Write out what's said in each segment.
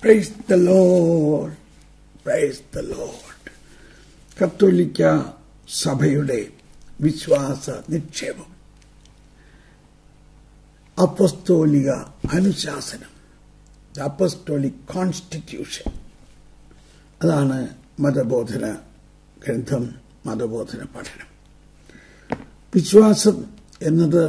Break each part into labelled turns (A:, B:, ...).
A: Price the Lord praise the Lord കത്തോലിക്ക സഭയുടെ വിശ്വാസ നിക്ഷേപം അപ്പസ്തോലിക അനുശാസനം അപ്പസ്തോലിക് കോൺസ്റ്റിറ്റ്യൂഷൻ അതാണ് മതബോധന ഗ്രന്ഥം മതബോധന പഠനം വിശ്വാസം എന്നത്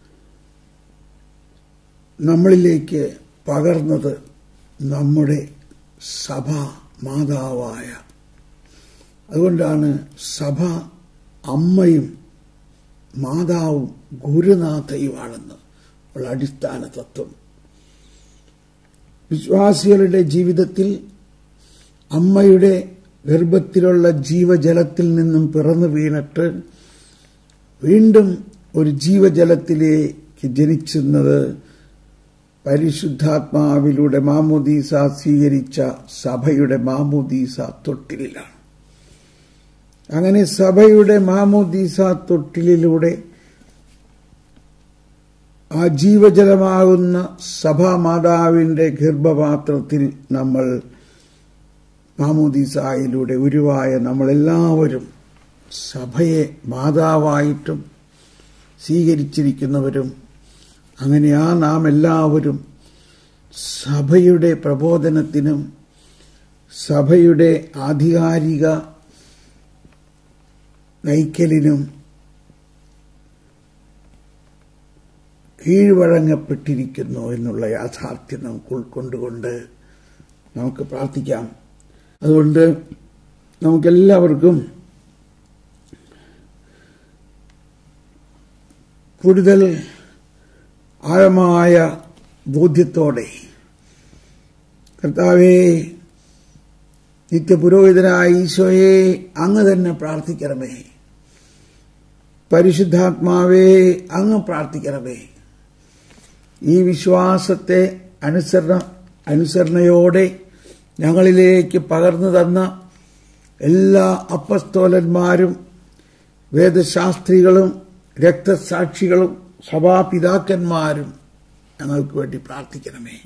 A: നമ്മളിലേക്ക് പകർന്നത് നമ്മുടെ സഭ മാതാവായ അതുകൊണ്ടാണ് സഭ അമ്മയും മാതാവും ഗുരുനാഥയുമാണെന്ന് ഉള്ള അടിസ്ഥാന തത്വം വിശ്വാസികളുടെ ജീവിതത്തിൽ അമ്മയുടെ ഗർഭത്തിലുള്ള ജീവജലത്തിൽ നിന്നും പിറന്നു വീണിട്ട് വീണ്ടും ഒരു ജീവജലത്തിലേക്ക് ജനിച്ചുന്നത് പരിശുദ്ധാത്മാവിലൂടെ മാമോദീസ സ്വീകരിച്ച സഭയുടെ മാമോദീസ തൊട്ടിലാണ് അങ്ങനെ സഭയുടെ മാമോദീസ തൊട്ടിലിലൂടെ ആ ജീവജലമാകുന്ന സഭാമാതാവിന്റെ ഗർഭപാത്രത്തിൽ നമ്മൾ മാമോദീസായിലൂടെ ഉരുവായ നമ്മളെല്ലാവരും സഭയെ മാതാവായിട്ടും സ്വീകരിച്ചിരിക്കുന്നവരും അങ്ങനെ ആ നാം എല്ലാവരും സഭയുടെ പ്രബോധനത്തിനും സഭയുടെ ആധികാരിക നയിക്കലിനും കീഴ്വഴങ്ങപ്പെട്ടിരിക്കുന്നു എന്നുള്ള യാഥാർത്ഥ്യം നമുക്ക് ഉൾക്കൊണ്ടുകൊണ്ട് നമുക്ക് പ്രാർത്ഥിക്കാം അതുകൊണ്ട് നമുക്കെല്ലാവർക്കും കൂടുതൽ ആഴമായ ബോധ്യത്തോടെ കർത്താവേ നിത്യപുരോഹിതനായ ഈശോയെ അങ്ങ് തന്നെ പ്രാർത്ഥിക്കണമേ പരിശുദ്ധാത്മാവേ അങ്ങ് പ്രാർത്ഥിക്കണമേ ഈ വിശ്വാസത്തെ അനുസരണ അനുസരണയോടെ ഞങ്ങളിലേക്ക് പകർന്നു തന്ന എല്ലാ അപ്പസ്തോലന്മാരും വേദശാസ്ത്രികളും രക്തസാക്ഷികളും സഭാപിതാക്കന്മാരും ഞങ്ങൾക്ക് വേണ്ടി പ്രാർത്ഥിക്കണമേ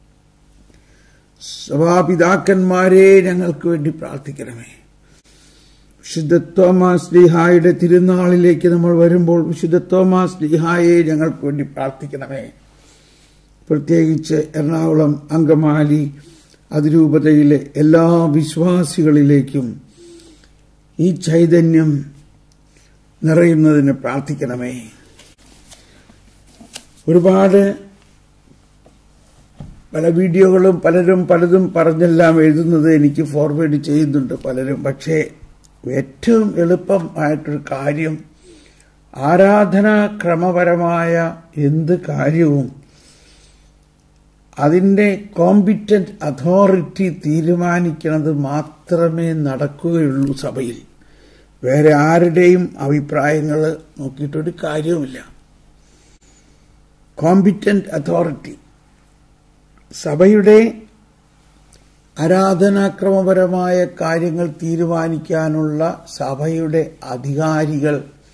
A: സഭാപിതാക്കന്മാരെ ഞങ്ങൾക്ക് വേണ്ടി പ്രാർത്ഥിക്കണമേ വിശുദ്ധ തോമാസ് ലിഹായുടെ തിരുനാളിലേക്ക് നമ്മൾ വരുമ്പോൾ വിശുദ്ധ തോമാസ് ലിഹായെ ഞങ്ങൾക്ക് വേണ്ടി പ്രാർത്ഥിക്കണമേ പ്രത്യേകിച്ച് എറണാകുളം അങ്കമാലി അതിരൂപതയിലെ എല്ലാ വിശ്വാസികളിലേക്കും ഈ ചൈതന്യം നിറയുന്നതിന് പ്രാർത്ഥിക്കണമേ ഒരുപാട് പല വീഡിയോകളും പലരും പലതും പറഞ്ഞെല്ലാം എഴുതുന്നത് എനിക്ക് ഫോർവേഡ് ചെയ്യുന്നുണ്ട് പലരും പക്ഷേ ഏറ്റവും എളുപ്പമായിട്ടൊരു കാര്യം ആരാധനാക്രമപരമായ എന്ത് കാര്യവും അതിൻ്റെ കോമ്പിറ്റന്റ് അതോറിറ്റി തീരുമാനിക്കുന്നത് മാത്രമേ നടക്കുകയുള്ളൂ സഭയിൽ വേറെ ആരുടെയും അഭിപ്രായങ്ങൾ നോക്കിയിട്ടൊരു കാര്യവുമില്ല കോമ്പിറ്റന്റ് അതോറിറ്റി സഭയുടെ ആരാധനാക്രമപരമായ കാര്യങ്ങൾ തീരുമാനിക്കാനുള്ള സഭയുടെ അധികാരികൾ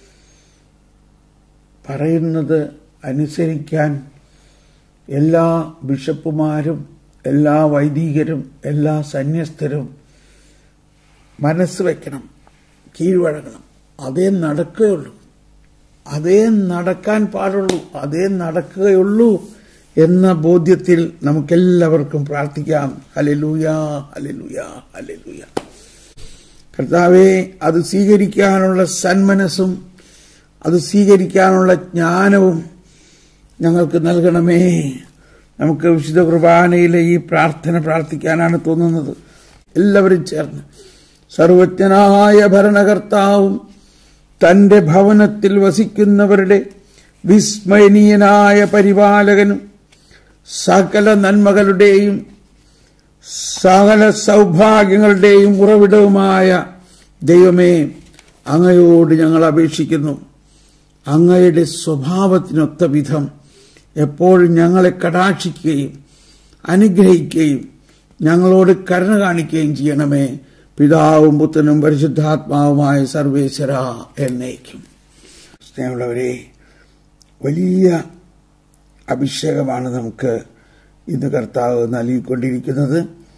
A: പറയുന്നത് അനുസരിക്കാൻ എല്ലാ ബിഷപ്പുമാരും എല്ലാ വൈദികരും എല്ലാ സന്യസ്തരും മനസ്സ് വയ്ക്കണം കീഴ്വഴങ്ങണം അതേ നടക്കുകയുള്ളൂ അതേ നടക്കാൻ പാടുള്ളൂ അതേ നടക്കുകയുള്ളൂ എന്ന ബോധ്യത്തിൽ നമുക്കെല്ലാവർക്കും പ്രാർത്ഥിക്കാം ഹലലൂയ ഹലലൂയ ഹലലൂയ കർത്താവെ അത് സ്വീകരിക്കാനുള്ള സന്മനസ്സും അത് സ്വീകരിക്കാനുള്ള ജ്ഞാനവും ഞങ്ങൾക്ക് നൽകണമേ നമുക്ക് വിശുദ്ധ കുർബാനയിലെ ഈ പ്രാർത്ഥന പ്രാർത്ഥിക്കാനാണ് തോന്നുന്നത് എല്ലാവരും ചേർന്ന് സർവജ്ഞനായ ഭരണകർത്താവും തന്റെ ഭവനത്തിൽ വസിക്കുന്നവരുടെ വിസ്മയനീയനായ പരിപാലകനും സകല നന്മകളുടെയും സകല സൗഭാഗ്യങ്ങളുടെയും ഉറവിടവുമായ ദൈവമേ അങ്ങയോട് ഞങ്ങൾ അപേക്ഷിക്കുന്നു അങ്ങയുടെ സ്വഭാവത്തിനൊത്ത വിധം എപ്പോഴും ഞങ്ങളെ കടാക്ഷിക്കുകയും അനുഗ്രഹിക്കുകയും ഞങ്ങളോട് കരുണ കാണിക്കുകയും ചെയ്യണമേ പിതാവും പുത്രനും പരിശുദ്ധാത്മാവുമായ സർവേശ്വര എന്നേക്കും സ്നേഹമുള്ളവരെ വലിയ അഭിഷേകമാണ് നമുക്ക് ഇന്ന് കർത്താവ് നൽകിക്കൊണ്ടിരിക്കുന്നത്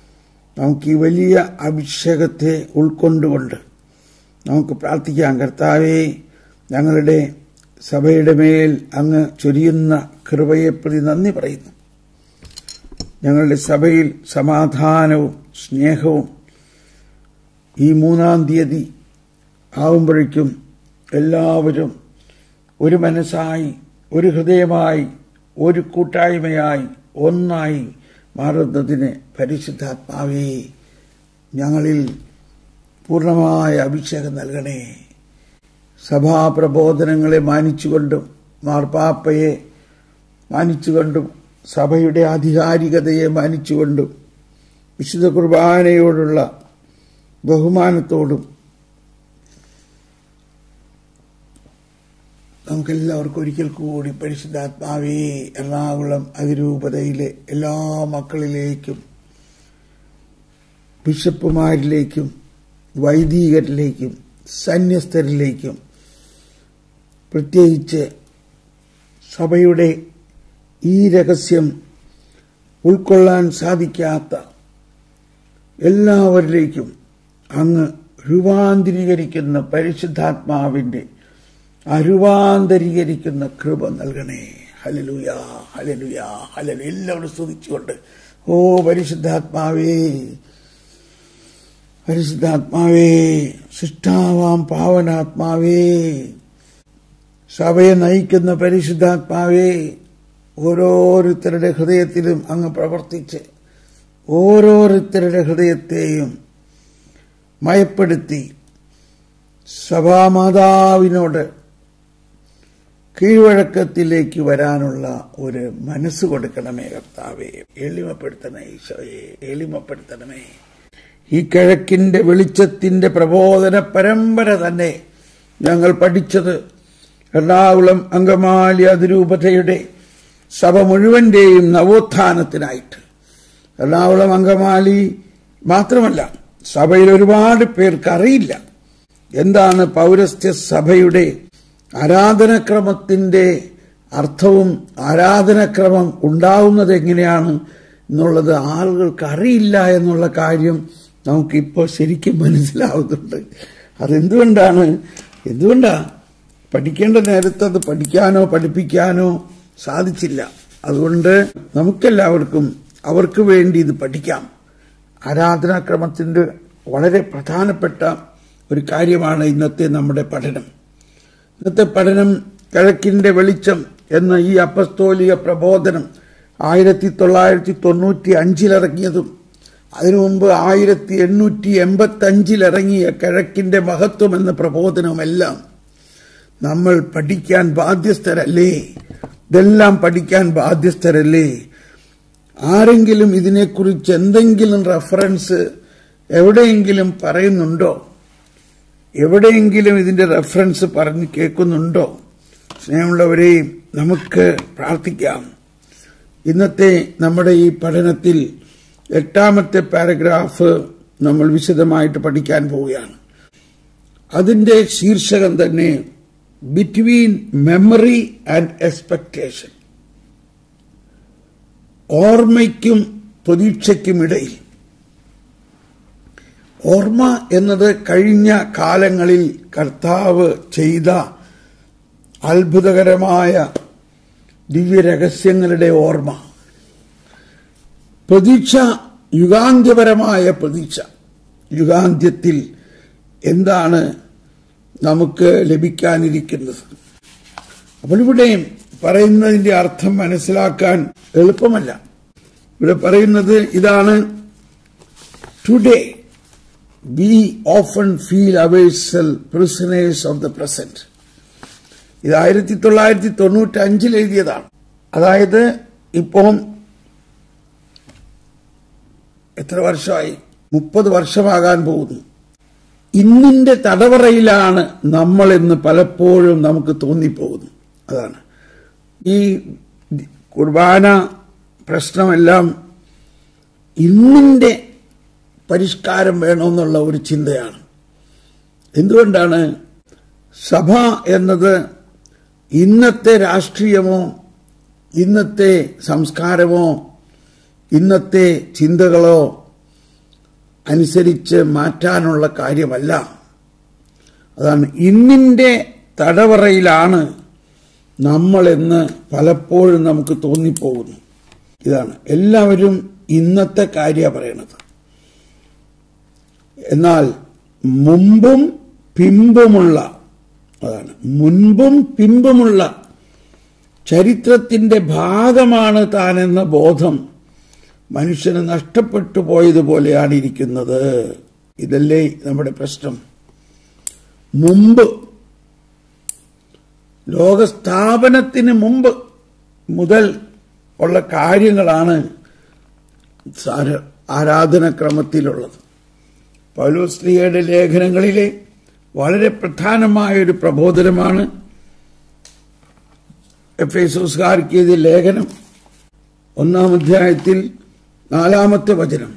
A: നമുക്ക് ഈ വലിയ അഭിഷേകത്തെ ഉൾക്കൊണ്ടുകൊണ്ട് നമുക്ക് പ്രാർത്ഥിക്കാം കർത്താവേ ഞങ്ങളുടെ സഭയുടെ മേൽ അങ്ങ് ചൊരിയുന്ന കൃപയെ പ്രതി നന്ദി പറയുന്നു ഞങ്ങളുടെ സഭയിൽ സമാധാനവും സ്നേഹവും ഈ മൂന്നാം തീയതി ആവുമ്പോഴേക്കും എല്ലാവരും ഒരു മനസ്സായി ഒരു ഹൃദയമായി ഒരു കൂട്ടായ്മയായി ഒന്നായി മാറുന്നതിന് പരിശുദ്ധാത്മാവേ ഞങ്ങളിൽ പൂർണ്ണമായ അഭിഷേകം നൽകണേ സഭാപ്രബോധനങ്ങളെ മാനിച്ചുകൊണ്ടും മാർപ്പാപ്പയെ മാനിച്ചുകൊണ്ടും സഭയുടെ ആധികാരികതയെ മാനിച്ചുകൊണ്ടും വിശുദ്ധ കുർബാനയോടുള്ള ബഹുമാനത്തോടും നമുക്കെല്ലാവർക്കും ഒരിക്കൽ കൂടി പരിശുദ്ധാത്മാവേ എറണാകുളം അതിരൂപതയിലെ എല്ലാ മക്കളിലേക്കും ബിഷപ്പുമാരിലേക്കും വൈദികരിലേക്കും സന്യസ്തരിലേക്കും പ്രത്യേകിച്ച് സഭയുടെ ഈ രഹസ്യം ഉൾക്കൊള്ളാൻ സാധിക്കാത്ത എല്ലാവരിലേക്കും അങ്ങ് രൂപാന്തരീകരിക്കുന്ന പരിശുദ്ധാത്മാവിന്റെ അരുവാന്തരീകരിക്കുന്ന കൃപ നൽകണേ ഹലലുയാ ഹലലുയാ ഹലലു എല്ലാവരും സ്തുതിച്ചുകൊണ്ട് ഓ പരിശുദ്ധാത്മാവേ പരിശുദ്ധാത്മാവേ സൃഷ്ടാവാം പാവനാത്മാവേ സഭയെ നയിക്കുന്ന പരിശുദ്ധാത്മാവേ ഓരോരുത്തരുടെ ഹൃദയത്തിലും അങ്ങ് പ്രവർത്തിച്ച് ഓരോരുത്തരുടെ ഹൃദയത്തെയും മയപ്പെടുത്തി സഭാമാതാവിനോട് കീഴ്വഴക്കത്തിലേക്ക് വരാനുള്ള ഒരു മനസ്സ് കൊടുക്കണമേ കർത്താവേ എളിമപ്പെടുത്തണേ ഈശോയെ എളിമപ്പെടുത്തണമേ ഈ കിഴക്കിന്റെ വെളിച്ചത്തിന്റെ പ്രബോധന പരമ്പര തന്നെ ഞങ്ങൾ പഠിച്ചത് എറണാകുളം അങ്കമാലി അതിരൂപതയുടെ സഭ മുഴുവന്റെയും നവോത്ഥാനത്തിനായിട്ട് എറണാകുളം അങ്കമാലി മാത്രമല്ല സഭയിൽ ഒരുപാട് പേർക്ക് അറിയില്ല എന്താണ് പൗരസ്ത്യ സഭയുടെ ആരാധനക്രമത്തിന്റെ അർത്ഥവും ആരാധനക്രമം ഉണ്ടാവുന്നത് എങ്ങനെയാണ് എന്നുള്ളത് ആളുകൾക്ക് അറിയില്ല എന്നുള്ള കാര്യം നമുക്കിപ്പോൾ ശരിക്കും മനസ്സിലാവുന്നുണ്ട് അതെന്തുകൊണ്ടാണ് എന്തുകൊണ്ടാ പഠിക്കേണ്ട നേരത്ത് അത് പഠിക്കാനോ പഠിപ്പിക്കാനോ സാധിച്ചില്ല അതുകൊണ്ട് നമുക്കെല്ലാവർക്കും അവർക്ക് വേണ്ടി ഇത് പഠിക്കാം ആരാധനാക്രമത്തിന്റെ വളരെ പ്രധാനപ്പെട്ട ഒരു കാര്യമാണ് ഇന്നത്തെ നമ്മുടെ പഠനം ഇന്നത്തെ പഠനം കിഴക്കിന്റെ വെളിച്ചം എന്ന ഈ അപ്പസ്തോലിക പ്രബോധനം ആയിരത്തി തൊള്ളായിരത്തി തൊണ്ണൂറ്റി അഞ്ചിലിറങ്ങിയതും അതിനു മുമ്പ് ആയിരത്തി എണ്ണൂറ്റി എൺപത്തി അഞ്ചിലിറങ്ങിയ കിഴക്കിന്റെ മഹത്വം എന്ന പ്രബോധനവുമെല്ലാം നമ്മൾ പഠിക്കാൻ ബാധ്യസ്ഥരല്ലേ ഇതെല്ലാം പഠിക്കാൻ ബാധ്യസ്ഥരല്ലേ ആരെങ്കിലും ഇതിനെക്കുറിച്ച് എന്തെങ്കിലും റെഫറൻസ് എവിടെയെങ്കിലും പറയുന്നുണ്ടോ എവിടെയെങ്കിലും ഇതിന്റെ റെഫറൻസ് പറഞ്ഞ് കേൾക്കുന്നുണ്ടോ സ്നേഹമുള്ളവരെ നമുക്ക് പ്രാർത്ഥിക്കാം ഇന്നത്തെ നമ്മുടെ ഈ പഠനത്തിൽ എട്ടാമത്തെ പാരഗ്രാഫ് നമ്മൾ വിശദമായിട്ട് പഠിക്കാൻ പോവുകയാണ് അതിന്റെ ശീർഷകം തന്നെ ബിറ്റ്വീൻ മെമ്മറി ആൻഡ് എക്സ്പെക്ടേഷൻ ഓർമ്മയ്ക്കും പ്രതീക്ഷയ്ക്കും ഇടയിൽ ഓർമ്മ എന്നത് കഴിഞ്ഞ കാലങ്ങളിൽ കർത്താവ് ചെയ്ത അത്ഭുതകരമായ ദിവ്യരഹസ്യങ്ങളുടെ ഓർമ്മ പ്രതീക്ഷ യുഗാന്ത്യപരമായ പ്രതീക്ഷ യുഗാന്ത്യത്തിൽ എന്താണ് നമുക്ക് ലഭിക്കാനിരിക്കുന്നത് അപ്പോൾ ഇവിടെ പറയുന്നതിന്റെ അർത്ഥം മനസ്സിലാക്കാൻ എളുപ്പമല്ല ഇവിടെ പറയുന്നത് ഇതാണ് today we often feel ourselves prisoners of the present ഇത് ആയിരത്തി തൊള്ളായിരത്തി തൊണ്ണൂറ്റി അഞ്ചിൽ എഴുതിയതാണ് അതായത് ഇപ്പം എത്ര വർഷമായി മുപ്പത് വർഷമാകാൻ പോകുന്നു ഇന്നിന്റെ തടവറയിലാണ് നമ്മൾ എന്ന് പലപ്പോഴും നമുക്ക് തോന്നിപ്പോകുന്നു അതാണ് ഈ കുർബാന പ്രശ്നമെല്ലാം ഇന്നിന്റെ പരിഷ്കാരം വേണമെന്നുള്ള ഒരു ചിന്തയാണ് എന്തുകൊണ്ടാണ് സഭ എന്നത് ഇന്നത്തെ രാഷ്ട്രീയമോ ഇന്നത്തെ സംസ്കാരമോ ഇന്നത്തെ ചിന്തകളോ അനുസരിച്ച് മാറ്റാനുള്ള കാര്യമല്ല അതാണ് ഇന്നിന്റെ തടവറയിലാണ് നമ്മളെന്ന് പലപ്പോഴും നമുക്ക് തോന്നിപ്പോകുന്നു ഇതാണ് എല്ലാവരും ഇന്നത്തെ കാര്യ പറയണത് എന്നാൽ മുമ്പും പിമ്പുമുള്ള അതാണ് മുൻപും പിമ്പുമുള്ള ചരിത്രത്തിന്റെ ഭാഗമാണ് താനെന്ന ബോധം മനുഷ്യന് നഷ്ടപ്പെട്ടു പോയതുപോലെയാണ് ഇരിക്കുന്നത് ഇതല്ലേ നമ്മുടെ പ്രശ്നം മുമ്പ് ലോകസ്ഥാപനത്തിന് മുമ്പ് മുതൽ ഉള്ള കാര്യങ്ങളാണ് സാര- ആരാധനക്രമത്തിലുള്ളത് പൗലോസ്ലിയുടെ ലേഖനങ്ങളിലെ വളരെ പ്രധാനമായ ഒരു പ്രബോധനമാണ് എഫ് എസോസ്കാർക്ക് ചെയ്ത ലേഖനം ഒന്നാം അധ്യായത്തിൽ നാലാമത്തെ വചനം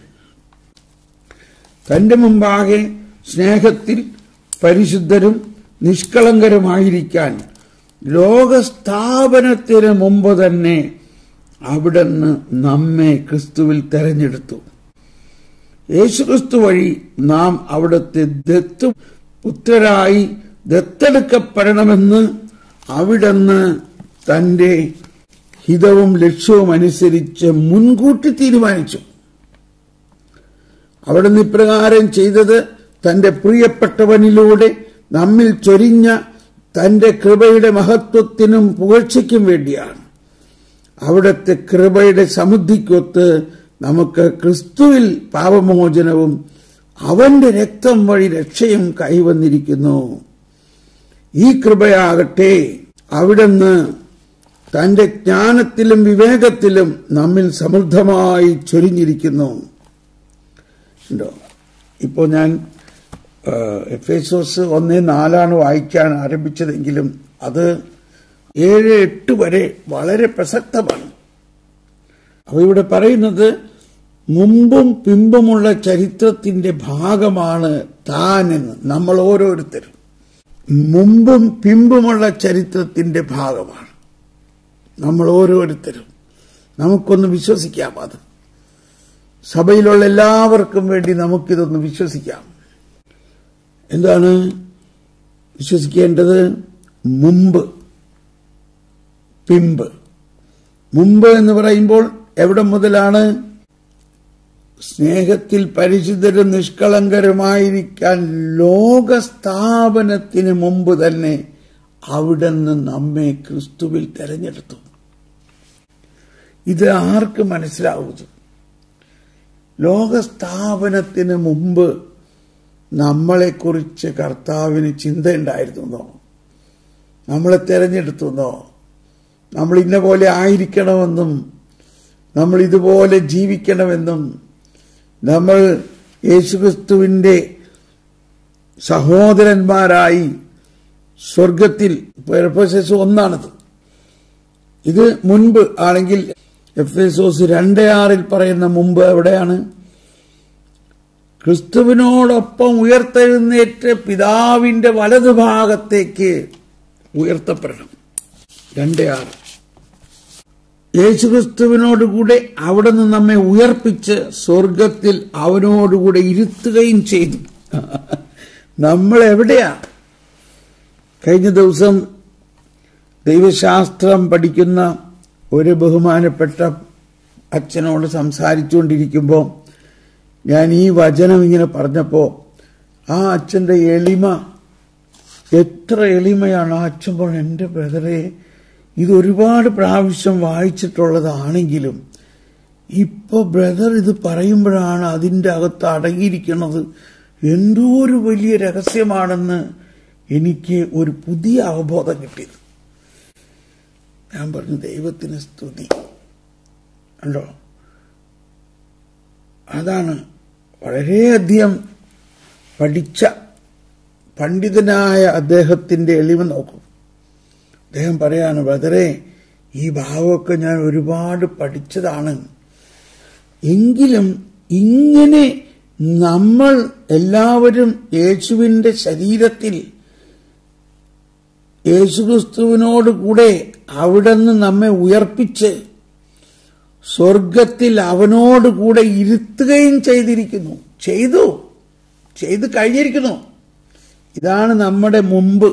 A: തന്റെ മുമ്പാകെ സ്നേഹത്തിൽ പരിശുദ്ധരും നിഷ്കളങ്കരുമായിരിക്കാൻ ലോകസ്ഥാപനത്തിന് മുമ്പ് തന്നെ അവിടുന്ന് നമ്മെ ക്രിസ്തുവിൽ തെരഞ്ഞെടുത്തു യേശുക്രിസ്തു വഴി നാം അവിടുത്തെ ദത്തു പുത്രരായി ദത്തെടുക്കപ്പെടണമെന്ന് അവിടുന്ന് തന്റെ ഹിതവും ലക്ഷ്യവും അനുസരിച്ച് മുൻകൂട്ടി തീരുമാനിച്ചു അവിടുന്ന് ഇപ്രകാരം ചെയ്തത് തന്റെ പ്രിയപ്പെട്ടവനിലൂടെ നമ്മിൽ ചൊരിഞ്ഞ തന്റെ കൃപയുടെ മഹത്വത്തിനും പുകഴ്ചയ്ക്കും വേണ്ടിയാണ് അവിടുത്തെ കൃപയുടെ സമൃദ്ധിക്കൊത്ത് നമുക്ക് ക്രിസ്തുവിൽ പാപമോചനവും അവന്റെ രക്തം വഴി രക്ഷയും കൈവന്നിരിക്കുന്നു ഈ കൃപയാകട്ടെ അവിടുന്ന് തന്റെ ജ്ഞാനത്തിലും വിവേകത്തിലും നമ്മിൽ സമൃദ്ധമായി ചൊരിഞ്ഞിരിക്കുന്നു ഉണ്ടോ ഇപ്പോൾ ഞാൻ എഫ് എസോസ് ഒന്നേ നാലാണ് വായിക്കാൻ ആരംഭിച്ചതെങ്കിലും അത് ഏഴ് എട്ട് വരെ വളരെ പ്രസക്തമാണ് അപ്പൊ ഇവിടെ പറയുന്നത് മുമ്പും പിമ്പുമുള്ള ചരിത്രത്തിന്റെ ഭാഗമാണ് താനെന്ന് നമ്മൾ ഓരോരുത്തരും മുമ്പും പിമ്പുമുള്ള ചരിത്രത്തിന്റെ ഭാഗമാണ് നമ്മൾ ഓരോരുത്തരും നമുക്കൊന്ന് വിശ്വസിക്കാം അത് സഭയിലുള്ള എല്ലാവർക്കും വേണ്ടി നമുക്കിതൊന്ന് വിശ്വസിക്കാം എന്താണ് വിശ്വസിക്കേണ്ടത് മുമ്പ് പിമ്പ് മുമ്പ് എന്ന് പറയുമ്പോൾ എവിടെ മുതലാണ് സ്നേഹത്തിൽ പരിശുദ്ധരും നിഷ്കളങ്കരുമായിരിക്കാൻ ലോകസ്ഥാപനത്തിന് മുമ്പ് തന്നെ അവിടുന്ന് നമ്മെ ക്രിസ്തുവിൽ തെരഞ്ഞെടുത്തു ഇത് ആർക്ക് മനസ്സിലാവുന്നു ലോകസ്ഥാപനത്തിന് മുമ്പ് നമ്മളെക്കുറിച്ച് കർത്താവിന് ചിന്തയുണ്ടായിരുന്നോ നമ്മളെ തെരഞ്ഞെടുത്തുന്നോ നമ്മൾ ഇന്ന പോലെ ആയിരിക്കണമെന്നും നമ്മൾ ഇതുപോലെ ജീവിക്കണമെന്നും നമ്മൾ യേശുക്രിസ്തുവിന്റെ സഹോദരന്മാരായി സ്വർഗത്തിൽ എഫേസോസ് ഒന്നാണത് ഇത് മുൻപ് ആണെങ്കിൽ എഫേസോസ് രണ്ട് ആറിൽ പറയുന്ന മുമ്പ് എവിടെയാണ് ക്രിസ്തുവിനോടൊപ്പം ഉയർത്തെഴുന്നേറ്റ് പിതാവിന്റെ വലതുഭാഗത്തേക്ക് ഉയർത്തപ്പെടണം രണ്ട് ആറ് യേശുക്രിസ്തുവിനോടുകൂടെ അവിടെ നിന്ന് നമ്മെ ഉയർപ്പിച്ച് സ്വർഗത്തിൽ അവനോടുകൂടെ ഇരുത്തുകയും ചെയ്തു നമ്മൾ എവിടെയാ കഴിഞ്ഞ ദിവസം ദൈവശാസ്ത്രം പഠിക്കുന്ന ഒരു ബഹുമാനപ്പെട്ട അച്ഛനോട് സംസാരിച്ചുകൊണ്ടിരിക്കുമ്പോൾ ഞാൻ ഈ വചനം ഇങ്ങനെ പറഞ്ഞപ്പോൾ ആ അച്ഛന്റെ എളിമ എത്ര എളിമയാണ് ആ അച്ഛൻ പറഞ്ഞു എൻ്റെ ബ്രദറെ ഇത് ഒരുപാട് പ്രാവശ്യം വായിച്ചിട്ടുള്ളതാണെങ്കിലും ഇപ്പൊ ബ്രദർ ഇത് പറയുമ്പോഴാണ് അതിൻ്റെ അകത്ത് അടങ്ങിയിരിക്കുന്നത് എന്തോ ഒരു വലിയ രഹസ്യമാണെന്ന് എനിക്ക് ഒരു പുതിയ അവബോധം കിട്ടിയത് ഞാൻ പറഞ്ഞു ദൈവത്തിന് സ്തുതി ഉണ്ടോ അതാണ് വളരെയധികം പഠിച്ച പണ്ഡിതനായ അദ്ദേഹത്തിന്റെ എളിമ നോക്കും അദ്ദേഹം പറയാണ് ബ്രദറെ ഈ ഭാവമൊക്കെ ഞാൻ ഒരുപാട് പഠിച്ചതാണ് എങ്കിലും ഇങ്ങനെ നമ്മൾ എല്ലാവരും യേശുവിന്റെ ശരീരത്തിൽ യേശുക്രിസ്തുവിനോട് കൂടെ അവിടെ നിന്ന് നമ്മെ ഉയർപ്പിച്ച് സ്വർഗത്തിൽ അവനോട് കൂടെ ഇരുത്തുകയും ചെയ്തിരിക്കുന്നു ചെയ്തു ചെയ്ത് കഴിഞ്ഞിരിക്കുന്നു ഇതാണ് നമ്മുടെ മുമ്പ്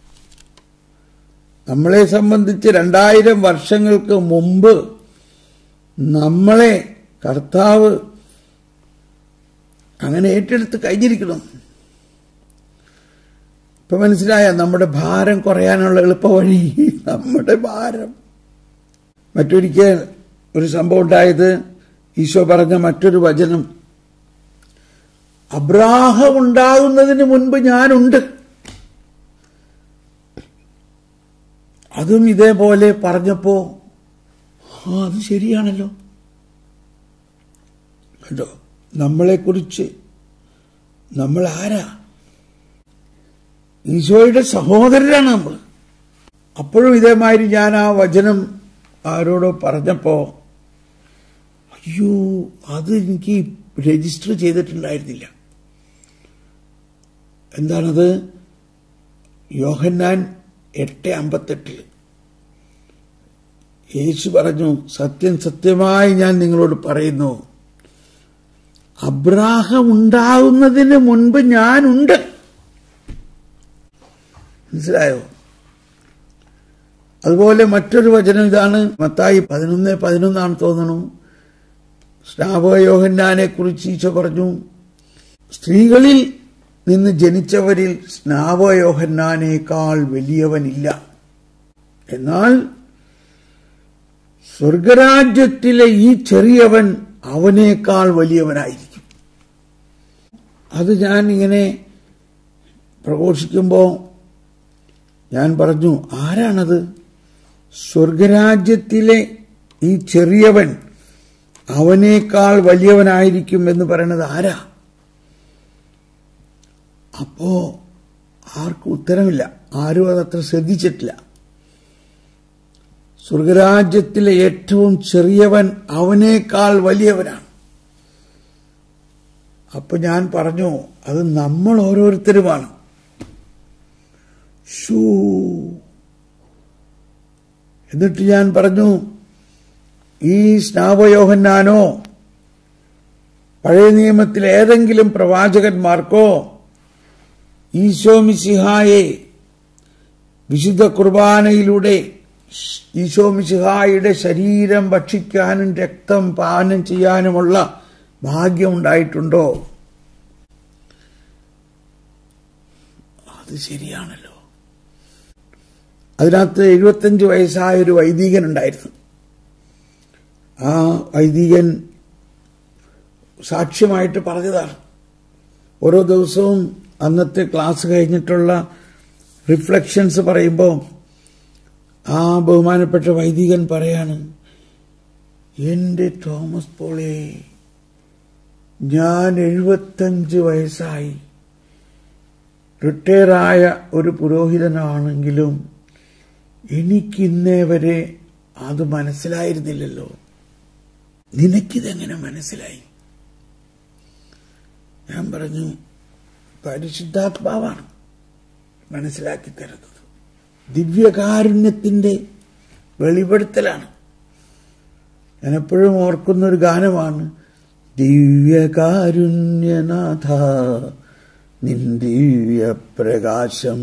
A: നമ്മളെ സംബന്ധിച്ച് രണ്ടായിരം വർഷങ്ങൾക്ക് മുമ്പ് നമ്മളെ കർത്താവ് അങ്ങനെ ഏറ്റെടുത്ത് കഴിഞ്ഞിരിക്കണം ഇപ്പൊ മനസ്സിലായ നമ്മുടെ ഭാരം കുറയാനുള്ള എളുപ്പ വഴി നമ്മുടെ ഭാരം മറ്റൊരിക്കൽ ഒരു സംഭവം ഉണ്ടായത് ഈശോ പറഞ്ഞ മറ്റൊരു വചനം അബ്രാഹം ഉണ്ടാകുന്നതിന് മുൻപ് ഞാനുണ്ട് അതും ഇതേപോലെ പറഞ്ഞപ്പോ ആ അത് ശരിയാണല്ലോ കേട്ടോ നമ്മളെക്കുറിച്ച് നമ്മൾ ആരാ ഈശോയുടെ സഹോദരനാണ് നമ്മൾ അപ്പോഴും ഇതേമാതിരി ഞാൻ ആ വചനം ആരോടോ പറഞ്ഞപ്പോ അയ്യോ അത് എനിക്ക് രജിസ്റ്റർ ചെയ്തിട്ടുണ്ടായിരുന്നില്ല എന്താണത് യോഹന്നാൻ എട്ട് അമ്പത്തെട്ടിൽ യേശു പറഞ്ഞു സത്യം സത്യമായി ഞാൻ നിങ്ങളോട് പറയുന്നു അബ്രാഹം ഉണ്ടാകുന്നതിന് മുൻപ് ഞാനുണ്ട് മനസ്സിലായോ അതുപോലെ മറ്റൊരു വചനം ഇതാണ് മത്തായി പതിനൊന്ന് പതിനൊന്നാണ് തോന്നണു സ്നാപകയോഹന്നാനെ കുറിച്ച് ഈശോ പറഞ്ഞു സ്ത്രീകളിൽ നിന്ന് ജനിച്ചവരിൽ സ്നാപകയോഹന്നാനേക്കാൾ വലിയവനില്ല എന്നാൽ സ്വർഗരാജ്യത്തിലെ ഈ ചെറിയവൻ അവനേക്കാൾ വലിയവനായിരിക്കും അത് ഞാൻ ഇങ്ങനെ പ്രഘോഷിക്കുമ്പോൾ ഞാൻ പറഞ്ഞു ആരാണത് സ്വർഗരാജ്യത്തിലെ ഈ ചെറിയവൻ അവനേക്കാൾ വലിയവനായിരിക്കും എന്ന് പറയുന്നത് ആരാ അപ്പോ ആർക്കും ഉത്തരമില്ല ആരും അതത്ര ശ്രദ്ധിച്ചിട്ടില്ല സ്വർഗരാജ്യത്തിലെ ഏറ്റവും ചെറിയവൻ അവനേക്കാൾ വലിയവനാണ് അപ്പൊ ഞാൻ പറഞ്ഞു അത് നമ്മൾ ഓരോരുത്തരുമാണ് ഷൂ എന്നിട്ട് ഞാൻ പറഞ്ഞു ഈ സ്നാപയോഹന്നാനോ പഴയ നിയമത്തിലെ ഏതെങ്കിലും പ്രവാചകന്മാർക്കോ ഈശോ മിശിഹായെ വിശുദ്ധ കുർബാനയിലൂടെ ഈശോ മിശിഹായുടെ ശരീരം ഭക്ഷിക്കാനും രക്തം പാനം ചെയ്യാനുമുള്ള ഭാഗ്യമുണ്ടായിട്ടുണ്ടോ അത് ശരിയാണല്ലോ അതിനകത്ത് എഴുപത്തഞ്ച് വയസ്സായ ഒരു വൈദികൻ ഉണ്ടായിരുന്നു ആ വൈദികൻ സാക്ഷ്യമായിട്ട് പറഞ്ഞതാണ് ഓരോ ദിവസവും അന്നത്തെ ക്ലാസ് കഴിഞ്ഞിട്ടുള്ള റിഫ്ലക്ഷൻസ് പറയുമ്പോൾ ആ ബഹുമാനപ്പെട്ട വൈദികൻ പറയാണ് എന്റെ തോമസ് പോളെ ഞാൻ എഴുപത്തഞ്ച് വയസ്സായി റിട്ടയറായ ഒരു പുരോഹിതനാണെങ്കിലും എനിക്കിന്നേ വരെ അത് മനസ്സിലായിരുന്നില്ലല്ലോ നിനക്കിതെങ്ങനെ മനസ്സിലായി ഞാൻ പറഞ്ഞു പരിശുദ്ധാത്മാവാണ് മനസ്സിലാക്കി തരുന്നത് ദിവ്യകാരുണ്യത്തിന്റെ വെളിപ്പെടുത്തലാണ് ഞാൻ എപ്പോഴും ഓർക്കുന്ന ഒരു ഗാനമാണ് ദിവ്യകാരുണ്യനാഥ നിൻ ദിവ്യപ്രകാശം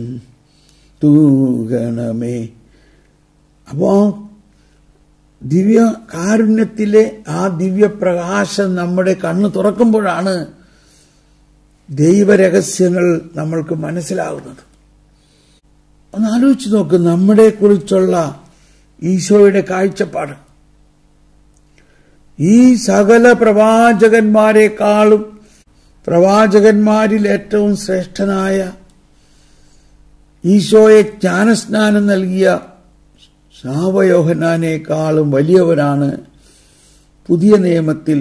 A: തൂകണമേ അപ്പോ ദിവ്യ കാരുണ്യത്തിലെ ആ ദിവ്യപ്രകാശം നമ്മുടെ കണ്ണ് തുറക്കുമ്പോഴാണ് ദൈവരഹസ്യങ്ങൾ നമ്മൾക്ക് മനസ്സിലാവുന്നത് ഒന്ന് ആലോചിച്ച് നോക്ക് നമ്മളെ കുറിച്ചുള്ള ഈശോയുടെ കാഴ്ചപ്പാട് ഈ സകല പ്രവാചകന്മാരെക്കാളും പ്രവാചകന്മാരിൽ ഏറ്റവും ശ്രേഷ്ഠനായ ഈശോയെ ജ്ഞാനസ്നാനം നൽകിയ ശാവയോഹനാനേക്കാളും വലിയവരാണ് പുതിയ നിയമത്തിൽ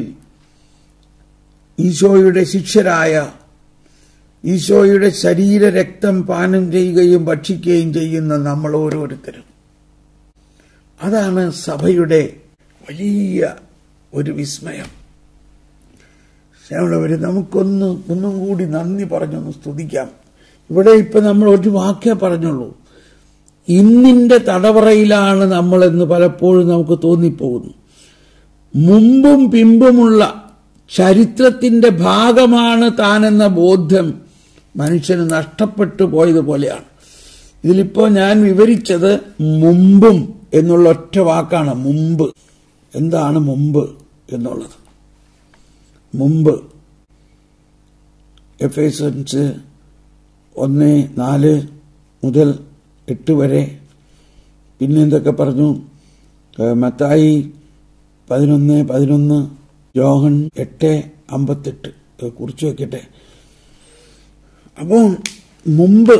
A: ഈശോയുടെ ശിഷ്യരായ ഈശോയുടെ ശരീര രക്തം പാനം ചെയ്യുകയും ഭക്ഷിക്കുകയും ചെയ്യുന്ന നമ്മൾ ഓരോരുത്തരും അതാണ് സഭയുടെ വലിയ ഒരു വിസ്മയം സ്നേഹമുള്ളവരെ നമുക്കൊന്ന് ഒന്നും കൂടി നന്ദി പറഞ്ഞൊന്ന് സ്തുതിക്കാം ഇവിടെ ഇപ്പൊ നമ്മൾ ഒരു വാക്കേ പറഞ്ഞുള്ളൂ ഇന്നിന്റെ തടവറയിലാണ് നമ്മളെന്ന് പലപ്പോഴും നമുക്ക് തോന്നിപ്പോകുന്നു മുമ്പും പിമ്പുമുള്ള ചരിത്രത്തിന്റെ ഭാഗമാണ് താനെന്ന ബോധ്യം മനുഷ്യന് നഷ്ടപ്പെട്ടു പോയതുപോലെയാണ് ഇതിലിപ്പോ ഞാൻ വിവരിച്ചത് മുമ്പും എന്നുള്ള ഒറ്റ വാക്കാണ് മുമ്പ് എന്താണ് മുമ്പ് എന്നുള്ളത് മുമ്പ് എഫ് എസ് ഒന്ന് നാല് മുതൽ എട്ട് വരെ പിന്നെ എന്തൊക്കെ പറഞ്ഞു ഏഹ് മത്തായി പതിനൊന്ന് പതിനൊന്ന് ജോഹൻ എട്ട് അമ്പത്തെട്ട് ഇത് കുറിച്ച് വെക്കട്ടെ അപ്പോൾ മുമ്പ്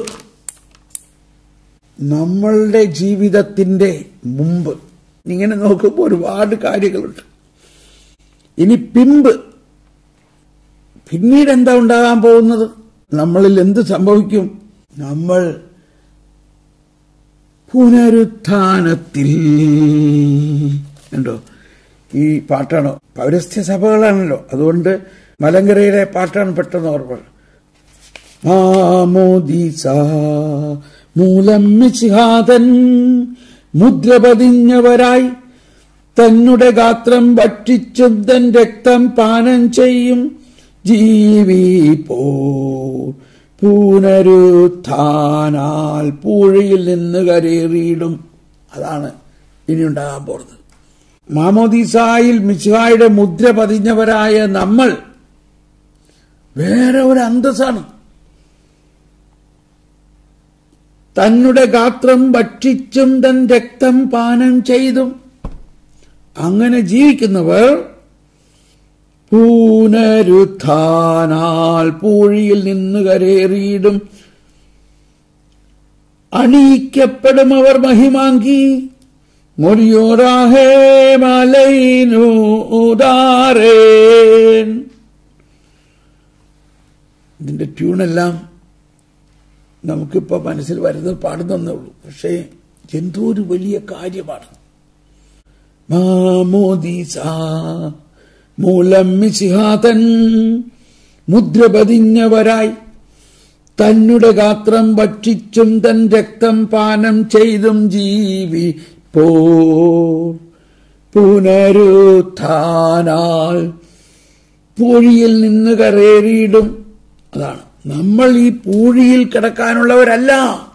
A: നമ്മളുടെ ജീവിതത്തിന്റെ മുമ്പ് ഇങ്ങനെ നോക്കുമ്പോൾ ഒരുപാട് കാര്യങ്ങളുണ്ട് ഇനി പിമ്പ് പിന്നീട് എന്താ ഉണ്ടാകാൻ പോകുന്നത് നമ്മളിൽ എന്ത് സംഭവിക്കും നമ്മൾ പുനരുത്ഥാനത്തിൽ ഉണ്ടോ ഈ പാട്ടാണ് പൗരസ്ത്യ സഭകളാണല്ലോ അതുകൊണ്ട് മലങ്കരയിലെ പാട്ടാണ് പെട്ടെന്ന് ഓർമ്മ മാമോദീസ മൂലം മിശിഹാതൻ മുദ്ര പതിഞ്ഞവരായി തന്നുടെ ഗാത്രം ഭക്ഷിച്ചും തൻ രക്തം പാനം ചെയ്യും ജീവിപ്പോ പുനരുത്ഥാനാൽ പൂഴയിൽ നിന്ന് കരേറിയിടും അതാണ് ഇനി ഉണ്ടാകാൻ പോകുന്നത് മാമോദീസായിൽ മിശിഹായുടെ മുദ്ര പതിഞ്ഞവരായ നമ്മൾ വേറെ ഒരു അന്തസ്സാണ് തന്നുടെ ഗാത്രം ഭക്ഷിച്ചും തൻ രക്തം പാനം ചെയ്തും അങ്ങനെ ജീവിക്കുന്നവർ പൂനരുത്ഥാനാൽ പൂഴിയിൽ നിന്ന് കരേറിയിടും അണിയിക്കപ്പെടും അവർ മഹിമാങ്കി മൊരിയോരാഹേ മലൈനു ഉദാരേൻ ഇതിന്റെ ട്യൂണെല്ലാം നമുക്കിപ്പോ മനസ്സിൽ വരുന്നത് പാടുന്നേ ഉള്ളൂ പക്ഷേ എന്തോ ഒരു വലിയ കാര്യമാണ് മാമോദീസ മൂലം മിശിഹാതൻ മുദ്ര പതിഞ്ഞവരായി തന്നുടെ ഗാത്രം ഭക്ഷിച്ചും തൻ രക്തം പാനം ചെയ്തും ജീവി പോ പുനരുത്ഥാനാൽ പൂഴിയിൽ നിന്ന് കരേറിയിടും അതാണ് നമ്മൾ ഈ പൂഴിയിൽ കിടക്കാനുള്ളവരല്ല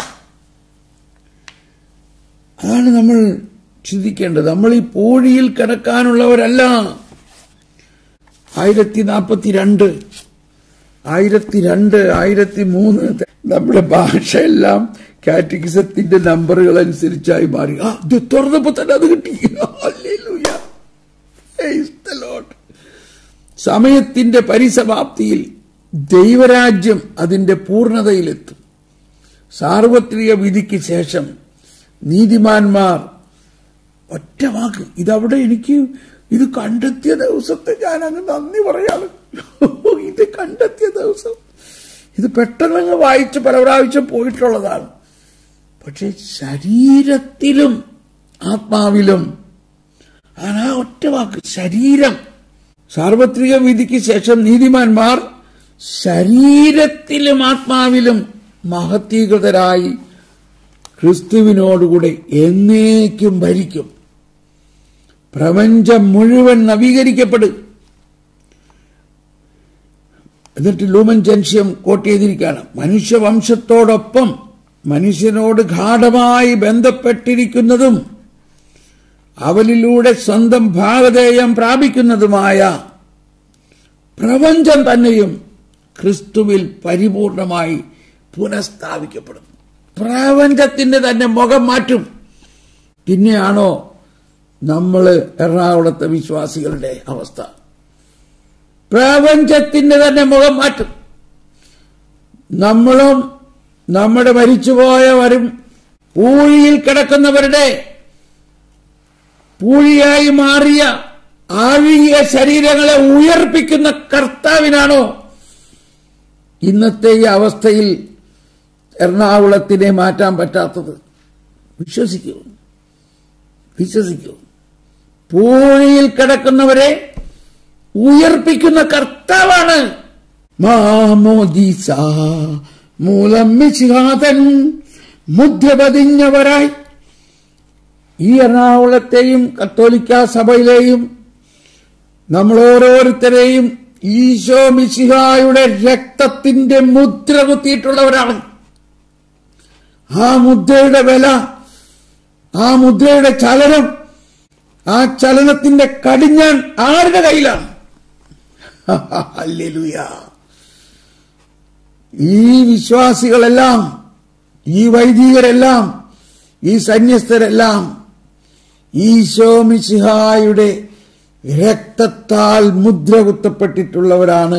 A: അതാണ് നമ്മൾ ചിന്തിക്കേണ്ടത് നമ്മൾ ഈ പൂഴിയിൽ കിടക്കാനുള്ളവരല്ല ആയിരത്തി നാൽപ്പത്തി രണ്ട് ആയിരത്തി രണ്ട് ആയിരത്തി മൂന്ന് നമ്മുടെ ഭാഷയെല്ലാം കാറ്റഗിസത്തിന്റെ നമ്പറുകൾ അനുസരിച്ചായി മാറി ആ ഇത് തുറന്നപ്പോ തന്നെ അത് കിട്ടി ഹല്ലേലൂയ. Praise the Lord. സമയത്തിന്റെ പരിസമാപ്തിയിൽ ദൈവരാജ്യം അതിന്റെ പൂർണ്ണതയിലെത്തും സാർവത്രിക വിധിക്ക് ശേഷം നീതിമാന്മാർ ഒറ്റ വാക്ക് ഇതവിടെ എനിക്ക് ഇത് കണ്ടെത്തിയ ദിവസത്തെ ഞാൻ അങ്ങ് നന്ദി പറയാണ് ഇത് കണ്ടെത്തിയ ദിവസം ഇത് പെട്ടെന്നങ്ങ് വായിച്ച് പല പ്രാവശ്യം പോയിട്ടുള്ളതാണ് പക്ഷെ ശരീരത്തിലും ആത്മാവിലും ആണ് ആ ഒറ്റ വാക്ക് ശരീരം സാർവത്രിക വിധിക്ക് ശേഷം നീതിമാന്മാർ ശരീരത്തിലും ആത്മാവിലും മഹത്വീകൃതരായി ക്രിസ്തുവിനോടുകൂടെ എന്നേക്കും ഭരിക്കും പ്രപഞ്ചം മുഴുവൻ നവീകരിക്കപ്പെടും എന്നിട്ട് ലൂമൻ ജൻഷ്യം കോട്ട് ചെയ്തിരിക്കുകയാണ് മനുഷ്യവംശത്തോടൊപ്പം മനുഷ്യനോട് ഗാഠമായി ബന്ധപ്പെട്ടിരിക്കുന്നതും അവനിലൂടെ സ്വന്തം ഭാഗധേയം പ്രാപിക്കുന്നതുമായ പ്രപഞ്ചം തന്നെയും ക്രിസ്തുവിൽ പരിപൂർണമായി പുനഃസ്ഥാപിക്കപ്പെടും പ്രപഞ്ചത്തിന്റെ തന്നെ മുഖം മാറ്റും പിന്നെയാണോ നമ്മൾ എറണാകുളത്തെ വിശ്വാസികളുടെ അവസ്ഥ പ്രപഞ്ചത്തിന്റെ തന്നെ മുഖം മാറ്റും നമ്മളും നമ്മുടെ മരിച്ചുപോയവരും പൂഴിയിൽ കിടക്കുന്നവരുടെ പൂഴിയായി മാറിയ ആഴുകിയ ശരീരങ്ങളെ ഉയർപ്പിക്കുന്ന കർത്താവിനാണോ ഇന്നത്തെ ഈ അവസ്ഥയിൽ എറണാകുളത്തിനെ മാറ്റാൻ പറ്റാത്തത് വിശ്വസിക്കൂ വിശ്വസിക്കൂ പൂഴിയിൽ കിടക്കുന്നവരെ ഉയർപ്പിക്കുന്ന കർത്താവാണ് മാമോദീസ മൂലം മിശിഹാതൻ മുദ്ര പതിഞ്ഞവരായി ഈ എറണാകുളത്തെയും കത്തോലിക്ക സഭയിലെയും നമ്മൾ ഓരോരുത്തരെയും ഈശോ മിശിഹായുടെ രക്തത്തിന്റെ മുദ്ര കുത്തിയിട്ടുള്ളവരാണ് ആ മുദ്രയുടെ വില ആ മുദ്രയുടെ ചലനം ആ ചലനത്തിന്റെ കടിഞ്ഞാൻ ആരുടെ കയ്യിലാണ് ഹല്ലേലൂയ ഈ വിശ്വാസികളെല്ലാം ഈ വൈദികരെല്ലാം ഈ സന്യസ്തരെല്ലാം ഈശോ മിശിഹായുടെ രക്തത്താൽ മുദ്ര കുത്തപ്പെട്ടിട്ടുള്ളവരാണ്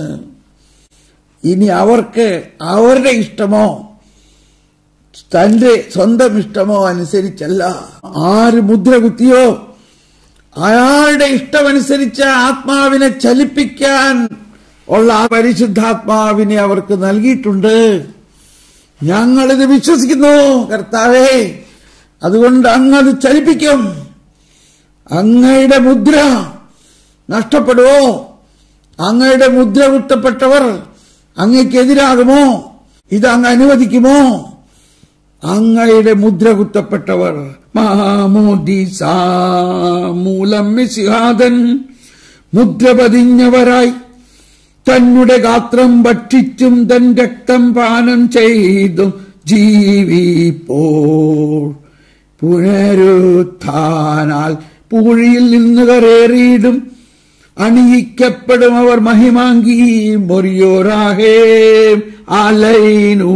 A: ഇനി അവർക്ക് അവരുടെ ഇഷ്ടമോ തന്റെ സ്വന്തം ഇഷ്ടമോ അനുസരിച്ചല്ല ആര് മുദ്ര കുത്തിയോ അയാളുടെ ഇഷ്ടമനുസരിച്ച് ആത്മാവിനെ ചലിപ്പിക്കാൻ ഉള്ള ആ പരിശുദ്ധാത്മാവിനെ അവർക്ക് നൽകിയിട്ടുണ്ട് ഞങ്ങളിത് വിശ്വസിക്കുന്നു കർത്താവേ അതുകൊണ്ട് അങ്ങത് ചലിപ്പിക്കും അങ്ങയുടെ മുദ്ര നഷ്ടപ്പെടുവോ അങ്ങയുടെ മുദ്ര കുത്തപ്പെട്ടവർ അങ്ങയ്ക്കെതിരാകുമോ ഇത് അങ്ങ് അനുവദിക്കുമോ അങ്ങയുടെ മുദ്ര കുത്തപ്പെട്ടവർ മാമോദീസ മൂലം മിസിഹാദൻ മുദ്ര പതിഞ്ഞവരായി തന്നെ ഗാത്രം ഭക്ഷിച്ചും തൻ രക്തം പാനം ചെയ്തും ജീവിപ്പോൾ പുനരുത്ഥാനാൽ പൂഴിയിൽ നിന്ന് കരേറിയിടും അണിയിക്കപ്പെടും അവർ മഹിമാങ്കി മൊറിയോറാഹേ അലൈനു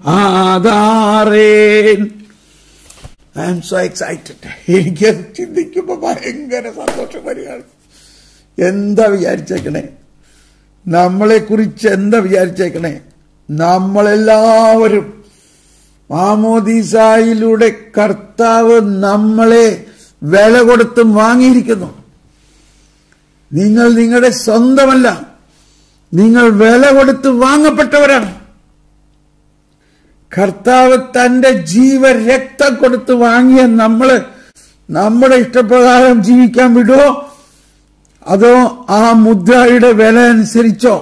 A: ആധാരേൻ ഐ ആം സോ എക്സൈറ്റഡ് എനിക്ക് ചിന്തിക്കുമ്പോ ഭയങ്കര സന്തോഷം വരികയാണ് എന്താ വിചാരിച്ചേക്കണേ നമ്മളെ കുറിച്ച് എന്താ വിചാരിച്ചേക്കണേ നമ്മളെല്ലാവരും മാമോദീസായിലൂടെ കർത്താവ് നമ്മളെ വില കൊടുത്തും വാങ്ങിയിരിക്കുന്നു നിങ്ങൾ നിങ്ങളുടെ സ്വന്തമല്ല നിങ്ങൾ വില കൊടുത്ത് വാങ്ങപ്പെട്ടവരാണ് കർത്താവ് തന്റെ ജീവരക്തം കൊടുത്ത് വാങ്ങിയ നമ്മള് നമ്മുടെ ഇഷ്ടപ്രകാരം ജീവിക്കാൻ വിടുവോ അതോ ആ മുദ്രയുടെ വില അനുസരിച്ചോ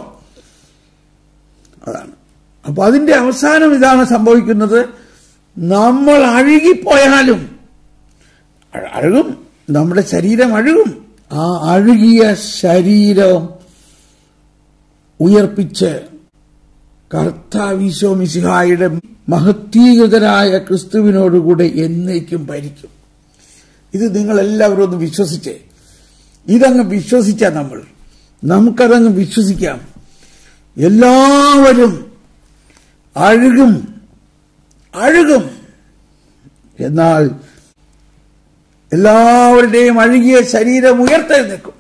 A: അതാണ് അപ്പൊ അതിന്റെ അവസാനം ഇതാണ് സംഭവിക്കുന്നത് നമ്മൾ അഴുകിപ്പോയാലും അഴുകും നമ്മുടെ ശരീരം അഴുകും ആ അഴുകിയ ശരീരം ഉയർപ്പിച്ച് കർത്താവിശോ മിശിഹായുടെ മഹത്വീകൃതരായ ക്രിസ്തുവിനോടുകൂടെ എന്നേക്കും ഭരിക്കും ഇത് നിങ്ങൾ എല്ലാവരും ഒന്ന് വിശ്വസിച്ചേ ഇതങ്ങ് വിശ്വസിച്ച നമ്മൾ നമുക്കതങ്ങ് വിശ്വസിക്കാം എല്ലാവരും അഴുകും അഴുകും എന്നാൽ എല്ലാവരുടെയും അഴുകിയ ശരീരം ഉയർത്തെഴുന്നേക്കും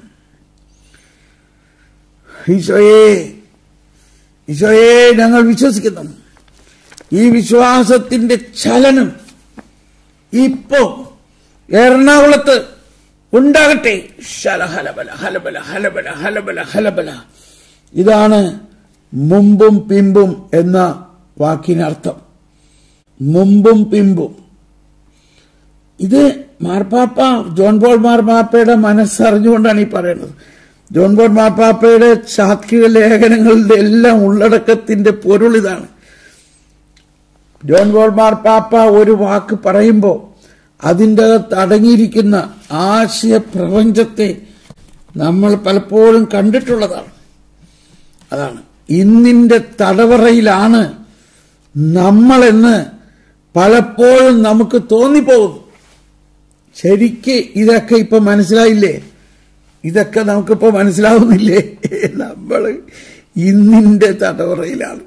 A: ഈശോയെ ഈശോയെ ഞങ്ങൾ വിശ്വസിക്കുന്നു ഈ വിശ്വാസത്തിന്റെ ചലനം ഇപ്പോ എറണാകുളത്ത് ഉണ്ടാകട്ടെ ശല ഹലബല ഹലബല ഹലബല ഹലബല ഹലബല ഇതാണ് മുമ്പും പിമ്പും എന്ന വാക്കിനർത്ഥം മുമ്പും പിമ്പും ഇത് മാർപ്പാപ്പ ജോൺ പോൾ മാർപ്പാപ്പയുടെ മനസ്സറിഞ്ഞുകൊണ്ടാണ് ഈ പറയുന്നത് ജോൺ പോൾ മാർപ്പാപ്പയുടെ ശാസ്ത്രീയ ലേഖനങ്ങളുടെ എല്ലാം ഉള്ളടക്കത്തിന്റെ പൊരുൾ ഇതാണ് ജോൺ പോൾ മാർപ്പാപ്പ ഒരു വാക്ക് പറയുമ്പോൾ അതിൻ്റെ അകത്ത് അടങ്ങിയിരിക്കുന്ന ആശയപ്രപഞ്ചത്തെ നമ്മൾ പലപ്പോഴും കണ്ടിട്ടുള്ളതാണ് അതാണ് ഇന്നിന്റെ തടവറയിലാണ് നമ്മളെന്ന് പലപ്പോഴും നമുക്ക് തോന്നിപ്പോകുന്നു ശരിക്ക് ഇതൊക്കെ ഇപ്പൊ മനസ്സിലായില്ലേ ഇതൊക്കെ നമുക്കിപ്പോ മനസ്സിലാവുന്നില്ലേ നമ്മൾ ഇന്നിന്റെ തടവറയിലാണ്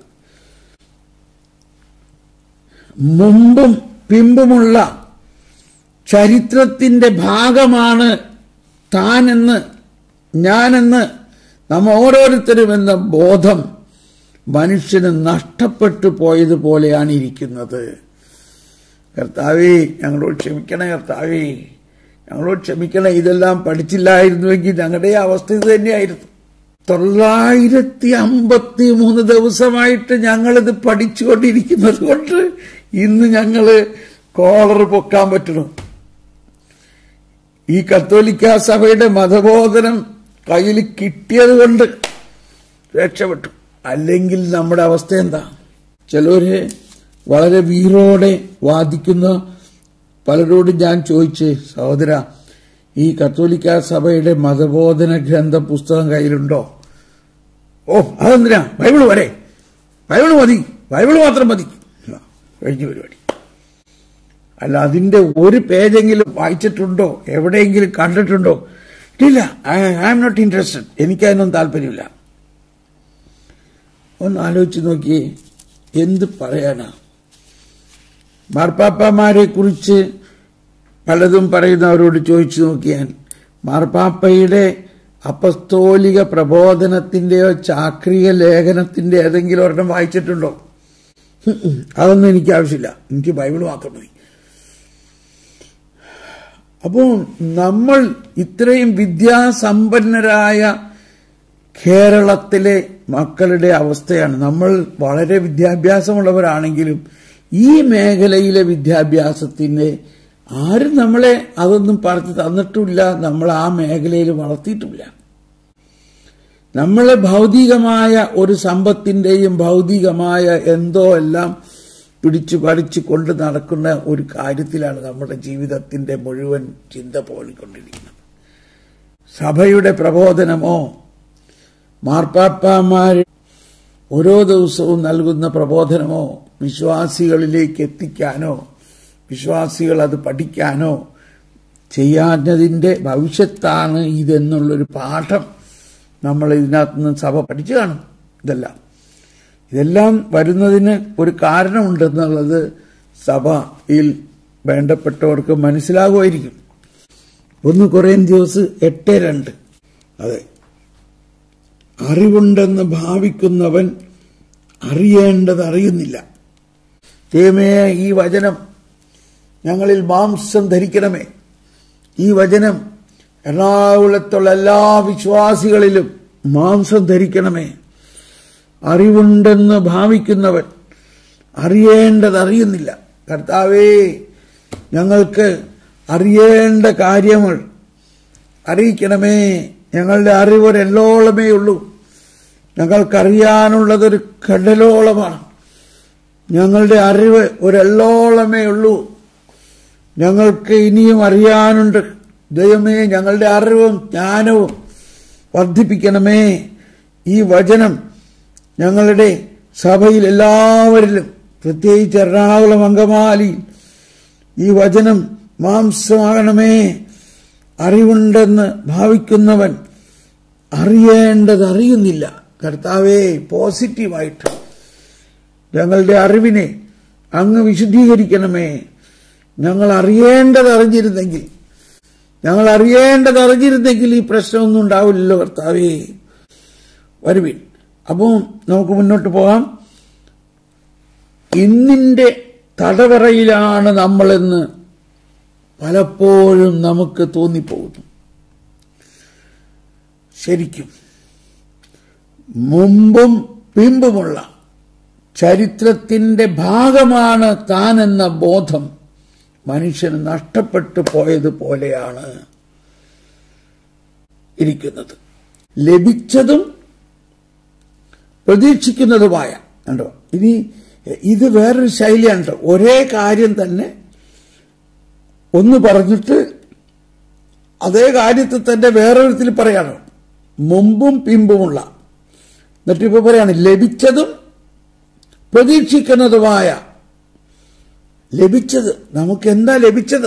A: മുമ്പും പിമ്പുമുള്ള ചരിത്രത്തിന്റെ ഭാഗമാണ് താനെന്ന് ഞാനെന്ന് നാം ഓരോരുത്തരും എന്ന ബോധം മനുഷ്യന് നഷ്ടപ്പെട്ടു പോയതുപോലെയാണ് ഇരിക്കുന്നത് കർത്താവേ ഞങ്ങളോട് ക്ഷമിക്കണേ കർത്താവേ ഞങ്ങളോട് ക്ഷമിക്കണേ ഇതെല്ലാം പഠിച്ചില്ലായിരുന്നുവെങ്കിൽ ഞങ്ങളുടെ അവസ്ഥ ഇത് തന്നെയായിരുന്നു തൊള്ളായിരത്തി അമ്പത്തി മൂന്ന് ദിവസമായിട്ട് ഞങ്ങളിത് പഠിച്ചുകൊണ്ടിരിക്കുന്നത് കൊണ്ട് ഇന്ന് ഞങ്ങള് കോളർ പൊക്കാൻ പറ്റണം ഈ കത്തോലിക്ക സഭയുടെ മതബോധനം കയ്യിൽ കിട്ടിയത് കൊണ്ട് രക്ഷപ്പെട്ടു അല്ലെങ്കിൽ നമ്മുടെ അവസ്ഥ എന്താ ചിലര് വളരെ വീറോടെ വാദിക്കുന്ന പലരോടും ഞാൻ ചോദിച്ച് സഹോദര ഈ കത്തോലിക്ക സഭയുടെ മതബോധന ഗ്രന്ഥ പുസ്തകം കയ്യിലുണ്ടോ ഓ അതെന്തിനാ ബൈബിള് വരെ ബൈബിള് മതി ബൈബിള് മാത്രം മതി ആ, കഴിഞ്ഞ പരിപാടി അല്ല അതിന്റെ ഒരു പേജെങ്കിലും വായിച്ചിട്ടുണ്ടോ എവിടെയെങ്കിലും കണ്ടിട്ടുണ്ടോ ഇല്ല ഐ ആം നോട്ട് ഇൻട്രസ്റ്റഡ് എനിക്കതിനൊന്നും താല്പര്യമില്ല ഒന്ന് ആലോചിച്ച് നോക്കിയേ എന്ത് പറയാനാ മാർപ്പാപ്പമാരെ കുറിച്ച് പലതും പറയുന്നവരോട് ചോദിച്ചു നോക്കിയാൽ മാർപ്പാപ്പയുടെ അപസ്തോലിക പ്രബോധനത്തിന്റെയോ ചാക്രിക ലേഖനത്തിന്റെ ഏതെങ്കിലും ഒരെണ്ണം വായിച്ചിട്ടുണ്ടോ ഉം ഉം. അതൊന്നും എനിക്ക് ആവശ്യമില്ല എനിക്ക് ബൈബിൾ മാത്രം മതി അപ്പോൾ നമ്മൾ ഇത്രയും വിദ്യാസമ്പന്നരായ കേരളത്തിലെ മക്കളുടെ അവസ്ഥയാണ് നമ്മൾ വളരെ വിദ്യാഭ്യാസമുള്ളവരാണെങ്കിലും ഈ മേഖലയിലെ വിദ്യാഭ്യാസത്തിന്റെ ആരും നമ്മളെ അതൊന്നും പറഞ്ഞു തന്നിട്ടുമില്ല നമ്മൾ ആ മേഖലയിൽ വളർത്തിയിട്ടുമില്ല നമ്മളെ ഭൗതികമായ ഒരു സമ്പത്തിന്റെയും ഭൗതികമായ എന്തോ എല്ലാം പിടിച്ചു പറിച്ചു കൊണ്ട് നടക്കുന്ന ഒരു കാര്യത്തിലാണ് നമ്മുടെ ജീവിതത്തിന്റെ മുഴുവൻ ചിന്ത പോയിക്കൊണ്ടിരിക്കുന്നത് സഭയുടെ പ്രബോധനമോ മാർപ്പാപ്പമാർ ഓരോ ദിവസവും നൽകുന്ന പ്രബോധനമോ വിശ്വാസികളിലേക്ക് എത്തിക്കാനോ വിശ്വാസികൾ അത് പഠിക്കാനോ ചെയ്യാഞ്ഞതിന്റെ ഭവിഷ്യത്താണ് ഇതെന്നുള്ളൊരു പാഠം നമ്മൾ ഇതിനകത്ത് നിന്ന് സഭ പഠിച്ചു കാണും ഇതെല്ലാം ഇതെല്ലാം വരുന്നതിന് ഒരു കാരണമുണ്ടെന്നുള്ളത് സഭയിൽ വേണ്ടപ്പെട്ടവർക്ക് മനസ്സിലാകുമായിരിക്കും ഒന്ന് കുറേ ദിവസം എട്ട് രണ്ട് അതെ അറിവുണ്ടെന്ന് ഭാവിക്കുന്നവൻ അറിയേണ്ടത് അറിയുന്നില്ല ദൈവമേ ഈ വചനം ഞങ്ങളിൽ മാംസം ധരിക്കണമേ ഈ വചനം എറണാകുളത്തുള്ള എല്ലാ വിശ്വാസികളിലും മാംസം ധരിക്കണമേ അറിവുണ്ടെന്ന് ഭാവിക്കുന്നവൻ അറിയേണ്ടത് അറിയുന്നില്ല കർത്താവേ ഞങ്ങൾക്ക് അറിയേണ്ട കാര്യങ്ങൾ അറിയിക്കണമേ ഞങ്ങളുടെ അറിവ് ഒരു എല്ലോളമേ ഉള്ളൂ ഞങ്ങൾക്കറിയാനുള്ളതൊരു കടലോളമാണ് ഞങ്ങളുടെ അറിവ് ഒരു എല്ലോളമേ ഉള്ളൂ ഞങ്ങൾക്ക് ഇനിയും അറിയാനുണ്ട് ദൈവമേ ഞങ്ങളുടെ അറിവും ജ്ഞാനവും വർദ്ധിപ്പിക്കണമേ ഈ വചനം ഞങ്ങളുടെ സഭയിൽ എല്ലാവരിലും പ്രത്യേകിച്ച് എറണാകുളം അങ്കമാലിയിൽ ഈ വചനം മാംസമാകണമേ അറിവുണ്ടെന്ന് ഭാവിക്കുന്നവൻ അറിയേണ്ടത് അറിയുന്നില്ല കർത്താവേ പോസിറ്റീവായിട്ട് ഞങ്ങളുടെ അറിവിനെ അങ്ങ് വിശുദ്ധീകരിക്കണമേ ഞങ്ങൾ അറിയേണ്ടത് അറിഞ്ഞിരുന്നെങ്കിൽ ഞങ്ങൾ അറിയേണ്ടത് അറിഞ്ഞിരുന്നെങ്കിൽ ഈ പ്രശ്നമൊന്നും ഉണ്ടാവില്ലല്ലോ കർത്താവേ വരുവിൻ അപ്പോൾ നമുക്ക് മുന്നോട്ട് പോകാം ഇന്നിന്റെ തടവറയിലാണ് നമ്മളെന്ന് പലപ്പോഴും നമുക്ക് തോന്നിപ്പോകുന്നു ശരിക്കും മുമ്പും പിമ്പുമുള്ള ചരിത്രത്തിന്റെ ഭാഗമാണ് താൻ എന്ന ബോധം മനുഷ്യന് നഷ്ടപ്പെട്ടു പോയതുപോലെയാണ് ഇരിക്കുന്നത് ലഭിച്ചതും പ്രതീക്ഷിക്കുന്നതുമായ കണ്ടോ ഇനി ഇത് വേറൊരു ശൈലിയാണ് കേട്ടോ ഒരേ കാര്യം തന്നെ ഒന്ന് പറഞ്ഞിട്ട് അതേ കാര്യത്തിൽ തന്നെ വേറൊരുത്തിൽ പറയാണ് മുമ്പും പിമ്പുമുള്ള എന്നിട്ട് ഇപ്പൊ പറയാണ് ലഭിച്ചതും പ്രതീക്ഷിക്കുന്നതുമായ ലഭിച്ചത് നമുക്ക് എന്താ ലഭിച്ചത്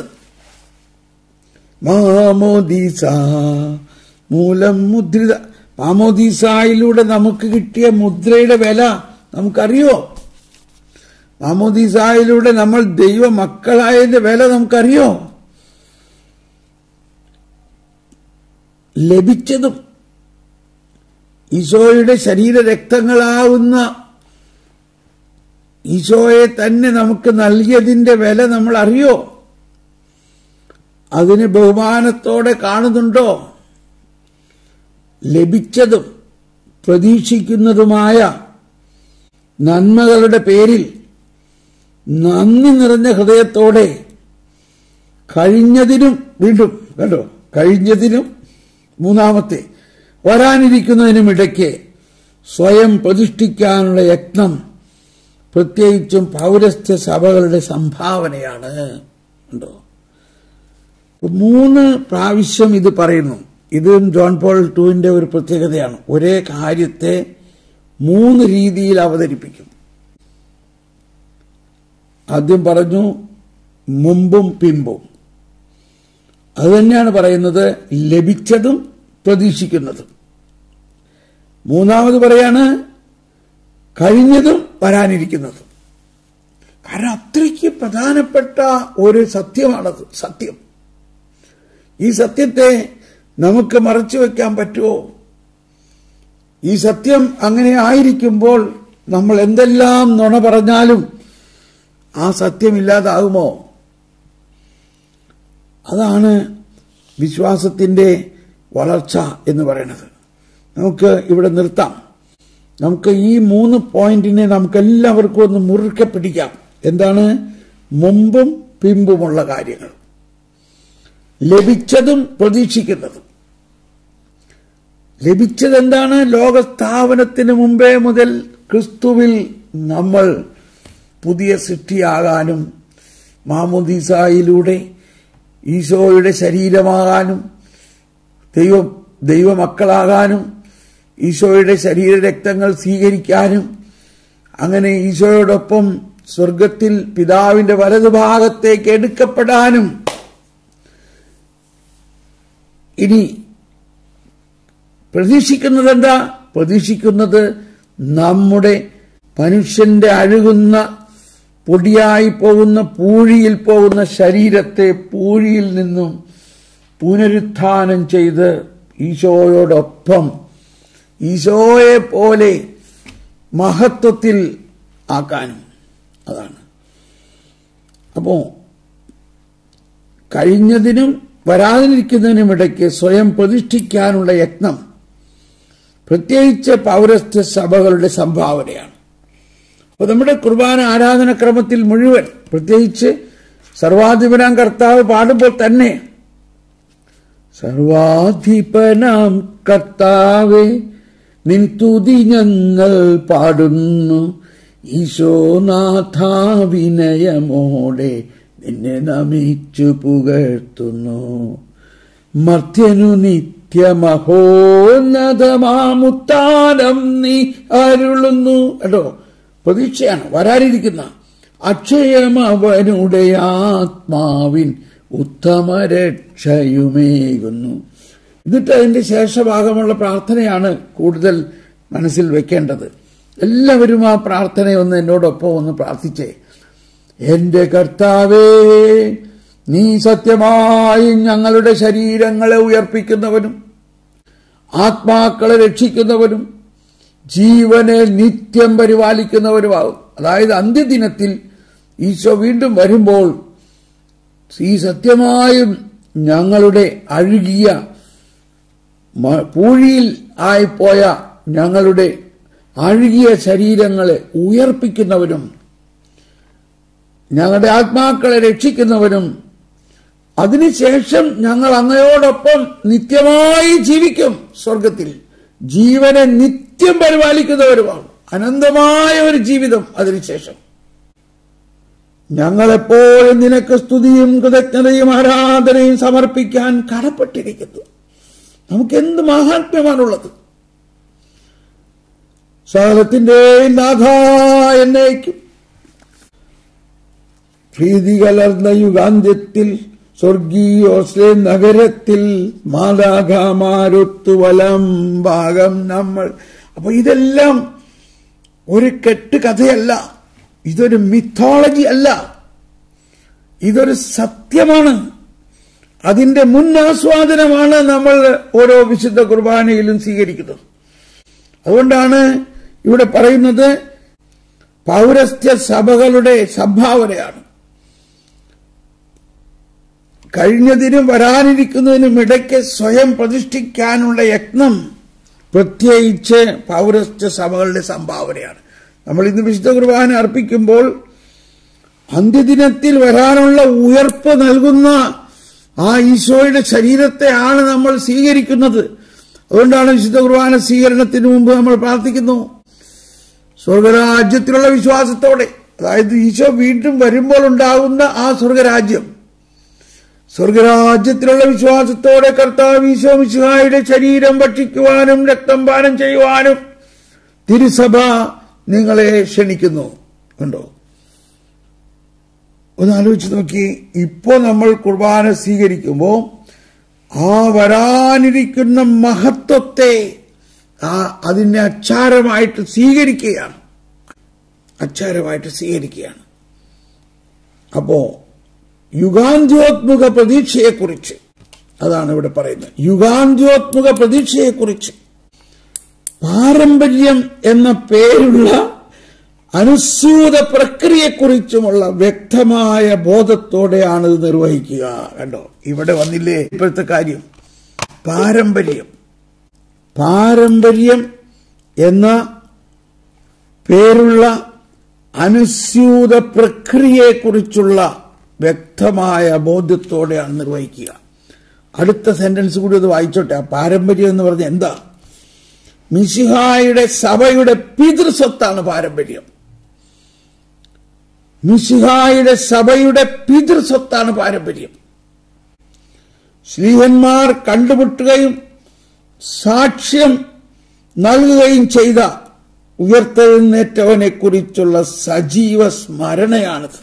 A: മാമോദീസ മൂലം മുദ്രിത മാമോദീസായിലൂടെ നമുക്ക് കിട്ടിയ മുദ്രയുടെ വില നമുക്കറിയോ മാമോദീസായിലൂടെ നമ്മൾ ദൈവ മക്കളായതിന്റെ വില നമുക്കറിയോ ലഭിച്ചതും ഈശോയുടെ ശരീരരക്തങ്ങളാവുന്ന ഈശോയെ തന്നെ നമുക്ക് നൽകിയതിന്റെ വില നമ്മൾ അറിയോ അതിന് ബഹുമാനത്തോടെ കാണുന്നുണ്ടോ ലഭിച്ചതും പ്രതീക്ഷിക്കുന്നതുമായ നന്മകളുടെ പേരിൽ നന്ദി നിറഞ്ഞ ഹൃദയത്തോടെ കഴിഞ്ഞതിനും വീണ്ടും കണ്ടോ കഴിഞ്ഞതിനും മൂന്നാമത്തെ വരാനിരിക്കുന്നതിനും ഇടയ്ക്ക് സ്വയം പ്രതിഷ്ഠിക്കാനുള്ള യത്നം പ്രത്യേകിച്ചും പൗരസ്ത്യ സഭകളുടെ സംഭാവനയാണ് ഉണ്ടോ മൂന്ന് പ്രാവശ്യം ഇത് പറയുന്നു ഇതും ജോൺ പോൾ ടുവിന്റെ ഒരു പ്രത്യേകതയാണ് ഒരേ കാര്യത്തെ മൂന്ന് രീതിയിൽ അവതരിപ്പിക്കും ആദ്യം പറഞ്ഞു മുമ്പും പിമ്പും അത് തന്നെയാണ് പറയുന്നത് ലഭിച്ചതും പ്രതീക്ഷിക്കുന്നതും മൂന്നാമത് പറയാണ് കഴിഞ്ഞതും വരാനിരിക്കുന്നതും കാരണം അത്രയ്ക്ക് പ്രധാനപ്പെട്ട ഒരു സത്യമാണത് സത്യം ഈ സത്യത്തെ നമുക്ക് മറച്ചു വെക്കാൻ പറ്റുമോ ഈ സത്യം അങ്ങനെ ആയിരിക്കുമ്പോൾ നമ്മൾ എന്തെല്ലാം നുണ പറഞ്ഞാലും ആ സത്യമില്ലാതാകുമോ അതാണ് വിശ്വാസത്തിന്റെ വളർച്ച എന്ന് പറയുന്നത് നമുക്ക് ഇവിടെ നിർത്താം നമുക്ക് ഈ മൂന്ന് പോയിന്റിനെ നമുക്ക് എല്ലാവർക്കും ഒന്ന് മുറുക്കെ പിടിക്കാം എന്താണ് മുമ്പും പിമ്പുമുള്ള കാര്യങ്ങൾ ലഭിച്ചതും പ്രതീക്ഷിക്കുന്നതും ലഭിച്ചതെന്താണ് ലോകസ്ഥാപനത്തിന് മുമ്പേ മുതൽ ക്രിസ്തുവിൽ നമ്മൾ പുതിയ സൃഷ്ടിയാകാനും മാമുദീസായിലൂടെ ഈശോയുടെ ശരീരമാകാനും ദൈവ ദൈവമക്കളാകാനും ഈശോയുടെ ശരീരരക്തങ്ങൾ സ്വീകരിക്കാനും അങ്ങനെ ഈശോയോടൊപ്പം സ്വർഗത്തിൽ പിതാവിന്റെ വലതുഭാഗത്തേക്ക് എടുക്കപ്പെടാനും ഇനി പ്രതീക്ഷിക്കുന്നത് എന്താ പ്രതീക്ഷിക്കുന്നത് നമ്മുടെ മനുഷ്യന്റെ അഴുകുന്ന പൊടിയായി പോകുന്ന പൂഴിയിൽ പോകുന്ന ശരീരത്തെ പൂഴിയിൽ നിന്നും പുനരുത്ഥാനം ചെയ്ത് ഈശോയോടൊപ്പം ഈശോയെ പോലെ മഹത്വത്തിൽ ആക്കാനും അതാണ് അപ്പോ കഴിഞ്ഞതിനും വരാതിരിക്കുന്നതിനും ഇടയ്ക്ക് സ്വയം പ്രതിഷ്ഠിക്കാനുള്ള യത്നം പ്രത്യേകിച്ച് പൗരസ്ത്യ സഭകളുടെ സംഭാവനയാണ് അപ്പോൾ നമ്മുടെ കുർബാന ആരാധനക്രമത്തിൽ മുഴുവൻ പ്രത്യേകിച്ച് സർവാധിപനാം കർത്താവ് പാടുമ്പോൾ തന്നെ സർവാധിപനാം കർത്താവെ നിൻ തുതി ഞങ്ങൾ പാടുന്നു ഈശോനാഥ വിനയമോടെ നിന്നെ നമിച്ചു പുകഴ്ത്തുന്നു മർത്യനു നിത്യമഹോന്നതമാമുത്താനം നീ അരുളുന്നു കേട്ടോ പ്രതീക്ഷയാണ് വരാനിരിക്കുന്ന അക്ഷയം അവനുടെ ആത്മാവിൻ ഉത്തമ രക്ഷയുമേകുന്നു എന്നിട്ട് അതിന്റെ ശേഷഭാഗമുള്ള പ്രാർത്ഥനയാണ് കൂടുതൽ മനസ്സിൽ വെക്കേണ്ടത് എല്ലാവരും ആ പ്രാർത്ഥനയൊന്ന് എന്നോടൊപ്പം ഒന്ന് പ്രാർത്ഥിച്ചേ എന്റെ കർത്താവേ നീ സത്യമായും ഞങ്ങളുടെ ശരീരങ്ങളെ ഉയർപ്പിക്കുന്നവനും ആത്മാക്കളെ രക്ഷിക്കുന്നവനും ജീവനെ നിത്യം പരിപാലിക്കുന്നവരുമാകും അതായത് അന്ത്യദിനത്തിൽ ഈശോ വീണ്ടും വരുമ്പോൾ ഈ സത്യമായും ഞങ്ങളുടെ അഴുകിയ പൂഴിയിൽ ആയിപ്പോയ ഞങ്ങളുടെ അഴുകിയ ശരീരങ്ങളെ ഉയർപ്പിക്കുന്നവനും ഞങ്ങളുടെ ആത്മാക്കളെ രക്ഷിക്കുന്നവനും അതിനുശേഷം ഞങ്ങൾ അങ്ങയോടൊപ്പം നിത്യമായി ജീവിക്കും സ്വർഗത്തിൽ ജീവനെ നിത്യം പരിപാലിക്കുന്നവരുമാണ് അനന്തമായ ഒരു ജീവിതം അതിനുശേഷം ഞങ്ങളെപ്പോഴും നിനക്ക് സ്തുതിയും കൃതജ്ഞതയും ആരാധനയും സമർപ്പിക്കാൻ കടപ്പെട്ടിരിക്കുന്നു നമുക്ക് എന്ത് മഹാത്മ്യമാണുള്ളത് സകലത്തിന്റെ നാഥ എന്നേക്കും ഭീതി കലർന്ന യുഗാന്ത്യത്തിൽ സ്വർഗീയോസ്ലേ നഗരത്തിൽ മാതാഘാമാരൊത്തു വലം ഭാഗം നമ്മൾ അപ്പൊ ഇതെല്ലാം ഒരു കെട്ട് കഥയല്ല ഇതൊരു മിത്തോളജി അല്ല ഇതൊരു സത്യമാണ് അതിന്റെ മുന്നാസ്വാദനമാണ് നമ്മൾ ഓരോ വിശുദ്ധ കുർബാനയിലും സ്വീകരിക്കുന്നത് അതുകൊണ്ടാണ് ഇവിടെ പറയുന്നത് പൗരസ്ത്യ സഭകളുടെ സംഭാവനയാണ് കഴിഞ്ഞതിനും വരാനിരിക്കുന്നതിനും ഇടയ്ക്ക് സ്വയം പ്രതിഷ്ഠിക്കാനുള്ള യത്നം പ്രത്യേകിച്ച് പൗരസ്ത്യ സഭകളുടെ സംഭാവനയാണ് നമ്മൾ ഇന്ന് വിശുദ്ധ കുർബാന അർപ്പിക്കുമ്പോൾ അന്ത്യദിനത്തിൽ വരാനുള്ള ഉയർപ്പ് നൽകുന്ന ആ ഈശോയുടെ ശരീരത്തെയാണ് നമ്മൾ സ്വീകരിക്കുന്നത് അതുകൊണ്ടാണ് വിശുദ്ധ കുർബാന സ്വീകരണത്തിന് മുമ്പ് നമ്മൾ പ്രാർത്ഥിക്കുന്നു സ്വർഗരാജ്യത്തിലുള്ള വിശ്വാസത്തോടെ അതായത് ഈശോ വീണ്ടും വരുമ്പോൾ ഉണ്ടാകുന്ന ആ സ്വർഗരാജ്യം സ്വർഗരാജ്യത്തിലുള്ള വിശ്വാസത്തോടെ കർത്താവ് ഈശോ മിശിഹായുടെ ശരീരം ഭക്ഷിക്കുവാനും രക്തം പാനം ചെയ്യുവാനും തിരുസഭ നിങ്ങളെ ക്ഷണിക്കുന്നു കണ്ടോ ഒന്ന് ആലോചിച്ച് നോക്കി ഇപ്പോ നമ്മൾ കുർബാന സ്വീകരിക്കുമ്പോൾ ആ വരാനിരിക്കുന്ന മഹത്വത്തെ ആ അതിനെ അച്ചാരമായിട്ട് സ്വീകരിക്കുകയാണ് അച്ചാരമായിട്ട് സ്വീകരിക്കുകയാണ് അപ്പോ യുഗാന്ത്യോത്മുഖ പ്രതീക്ഷയെക്കുറിച്ച് അതാണ് ഇവിടെ പറയുന്നത് യുഗാന്ത്യോത്മുഖ പ്രതീക്ഷയെക്കുറിച്ച് പാരമ്പര്യം എന്ന പേരുള്ള അനുസ്യൂത പ്രക്രിയയെക്കുറിച്ചുമുള്ള വ്യക്തമായ ബോധത്തോടെയാണ് ഇത് നിർവഹിക്കുക കണ്ടോ ഇവിടെ വന്നില്ലേ ഇപ്പോഴത്തെ കാര്യം പാരമ്പര്യം പാരമ്പര്യം എന്ന പേരുള്ള അനുസ്യൂത പ്രക്രിയയെക്കുറിച്ചുള്ള വ്യക്തമായ ബോധ്യത്തോടെയാണ് നിർവഹിക്കുക അടുത്ത സെന്റൻസ് കൂടി അത് വായിച്ചോട്ടെ ആ പാരമ്പര്യം എന്ന് പറഞ്ഞ എന്താ മിശിഹായുടെ സഭയുടെ പിതൃസ്വത്താണ് പാരമ്പര്യം മിശിഹായുടെ സഭയുടെ പിതൃസ്വത്താണ് പാരമ്പര്യം ശ്രീഹന്മാർ കണ്ടുമുട്ടുകയും സാക്ഷ്യം നൽകുകയും ചെയ്ത ഉയർത്തെഴുന്നേറ്റവനെ കുറിച്ചുള്ള സജീവ സ്മരണയാണിത്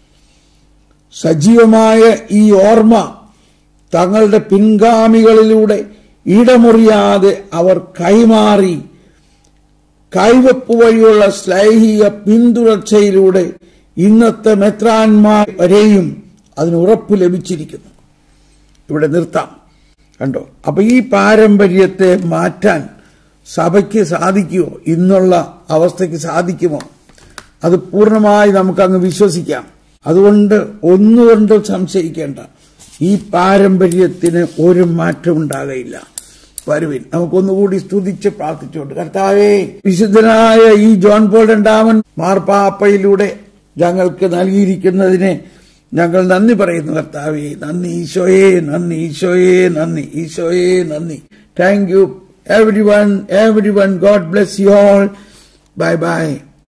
A: സജീവമായ ഈ ഓർമ്മ തങ്ങളുടെ പിൻഗാമികളിലൂടെ ഇടമുറിയാതെ അവർ കൈമാറി കൈവപ്പ് വഴിയുള്ള ശ്ലൈഹിക പിന്തുടർച്ചയിലൂടെ ഇന്നത്തെ മെത്രാന്മാർ വരെയും അതിന് ഉറപ്പ് ലഭിച്ചിരിക്കുന്നു ഇവിടെ നിർത്താം കണ്ടോ അപ്പൊ ഈ പാരമ്പര്യത്തെ മാറ്റാൻ സഭയ്ക്ക് സാധിക്കുമോ ഇന്നുള്ള അവസ്ഥയ്ക്ക് സാധിക്കുമോ അത് പൂർണ്ണമായി നമുക്കങ്ങ് വിശ്വസിക്കാം അതുകൊണ്ട് ഒന്നുകൊണ്ട് സംശയിക്കേണ്ട ഈ പാരമ്പര്യത്തിന് ഒരു മാറ്റം ഉണ്ടാകയില്ല വരുവിൻ നമുക്കൊന്നുകൂടി സ്തുതിച്ച് പ്രാർത്ഥിച്ചുകൊണ്ട് കർത്താവേ വിശുദ്ധനായ ഈ ജോൺ പോൾ രണ്ടാമൻ മാർപ്പാപ്പയിലൂടെ ഞങ്ങൾക്ക് നൽകിയിരിക്കുന്നതിനെ ഞങ്ങൾ നന്ദി പറയുന്നു കർത്താവേ നന്ദി ഈശോയെ നന്ദി ഈശോയെ നന്ദി ഈശോയെ നന്ദി thank you everyone everyone God bless you all bye by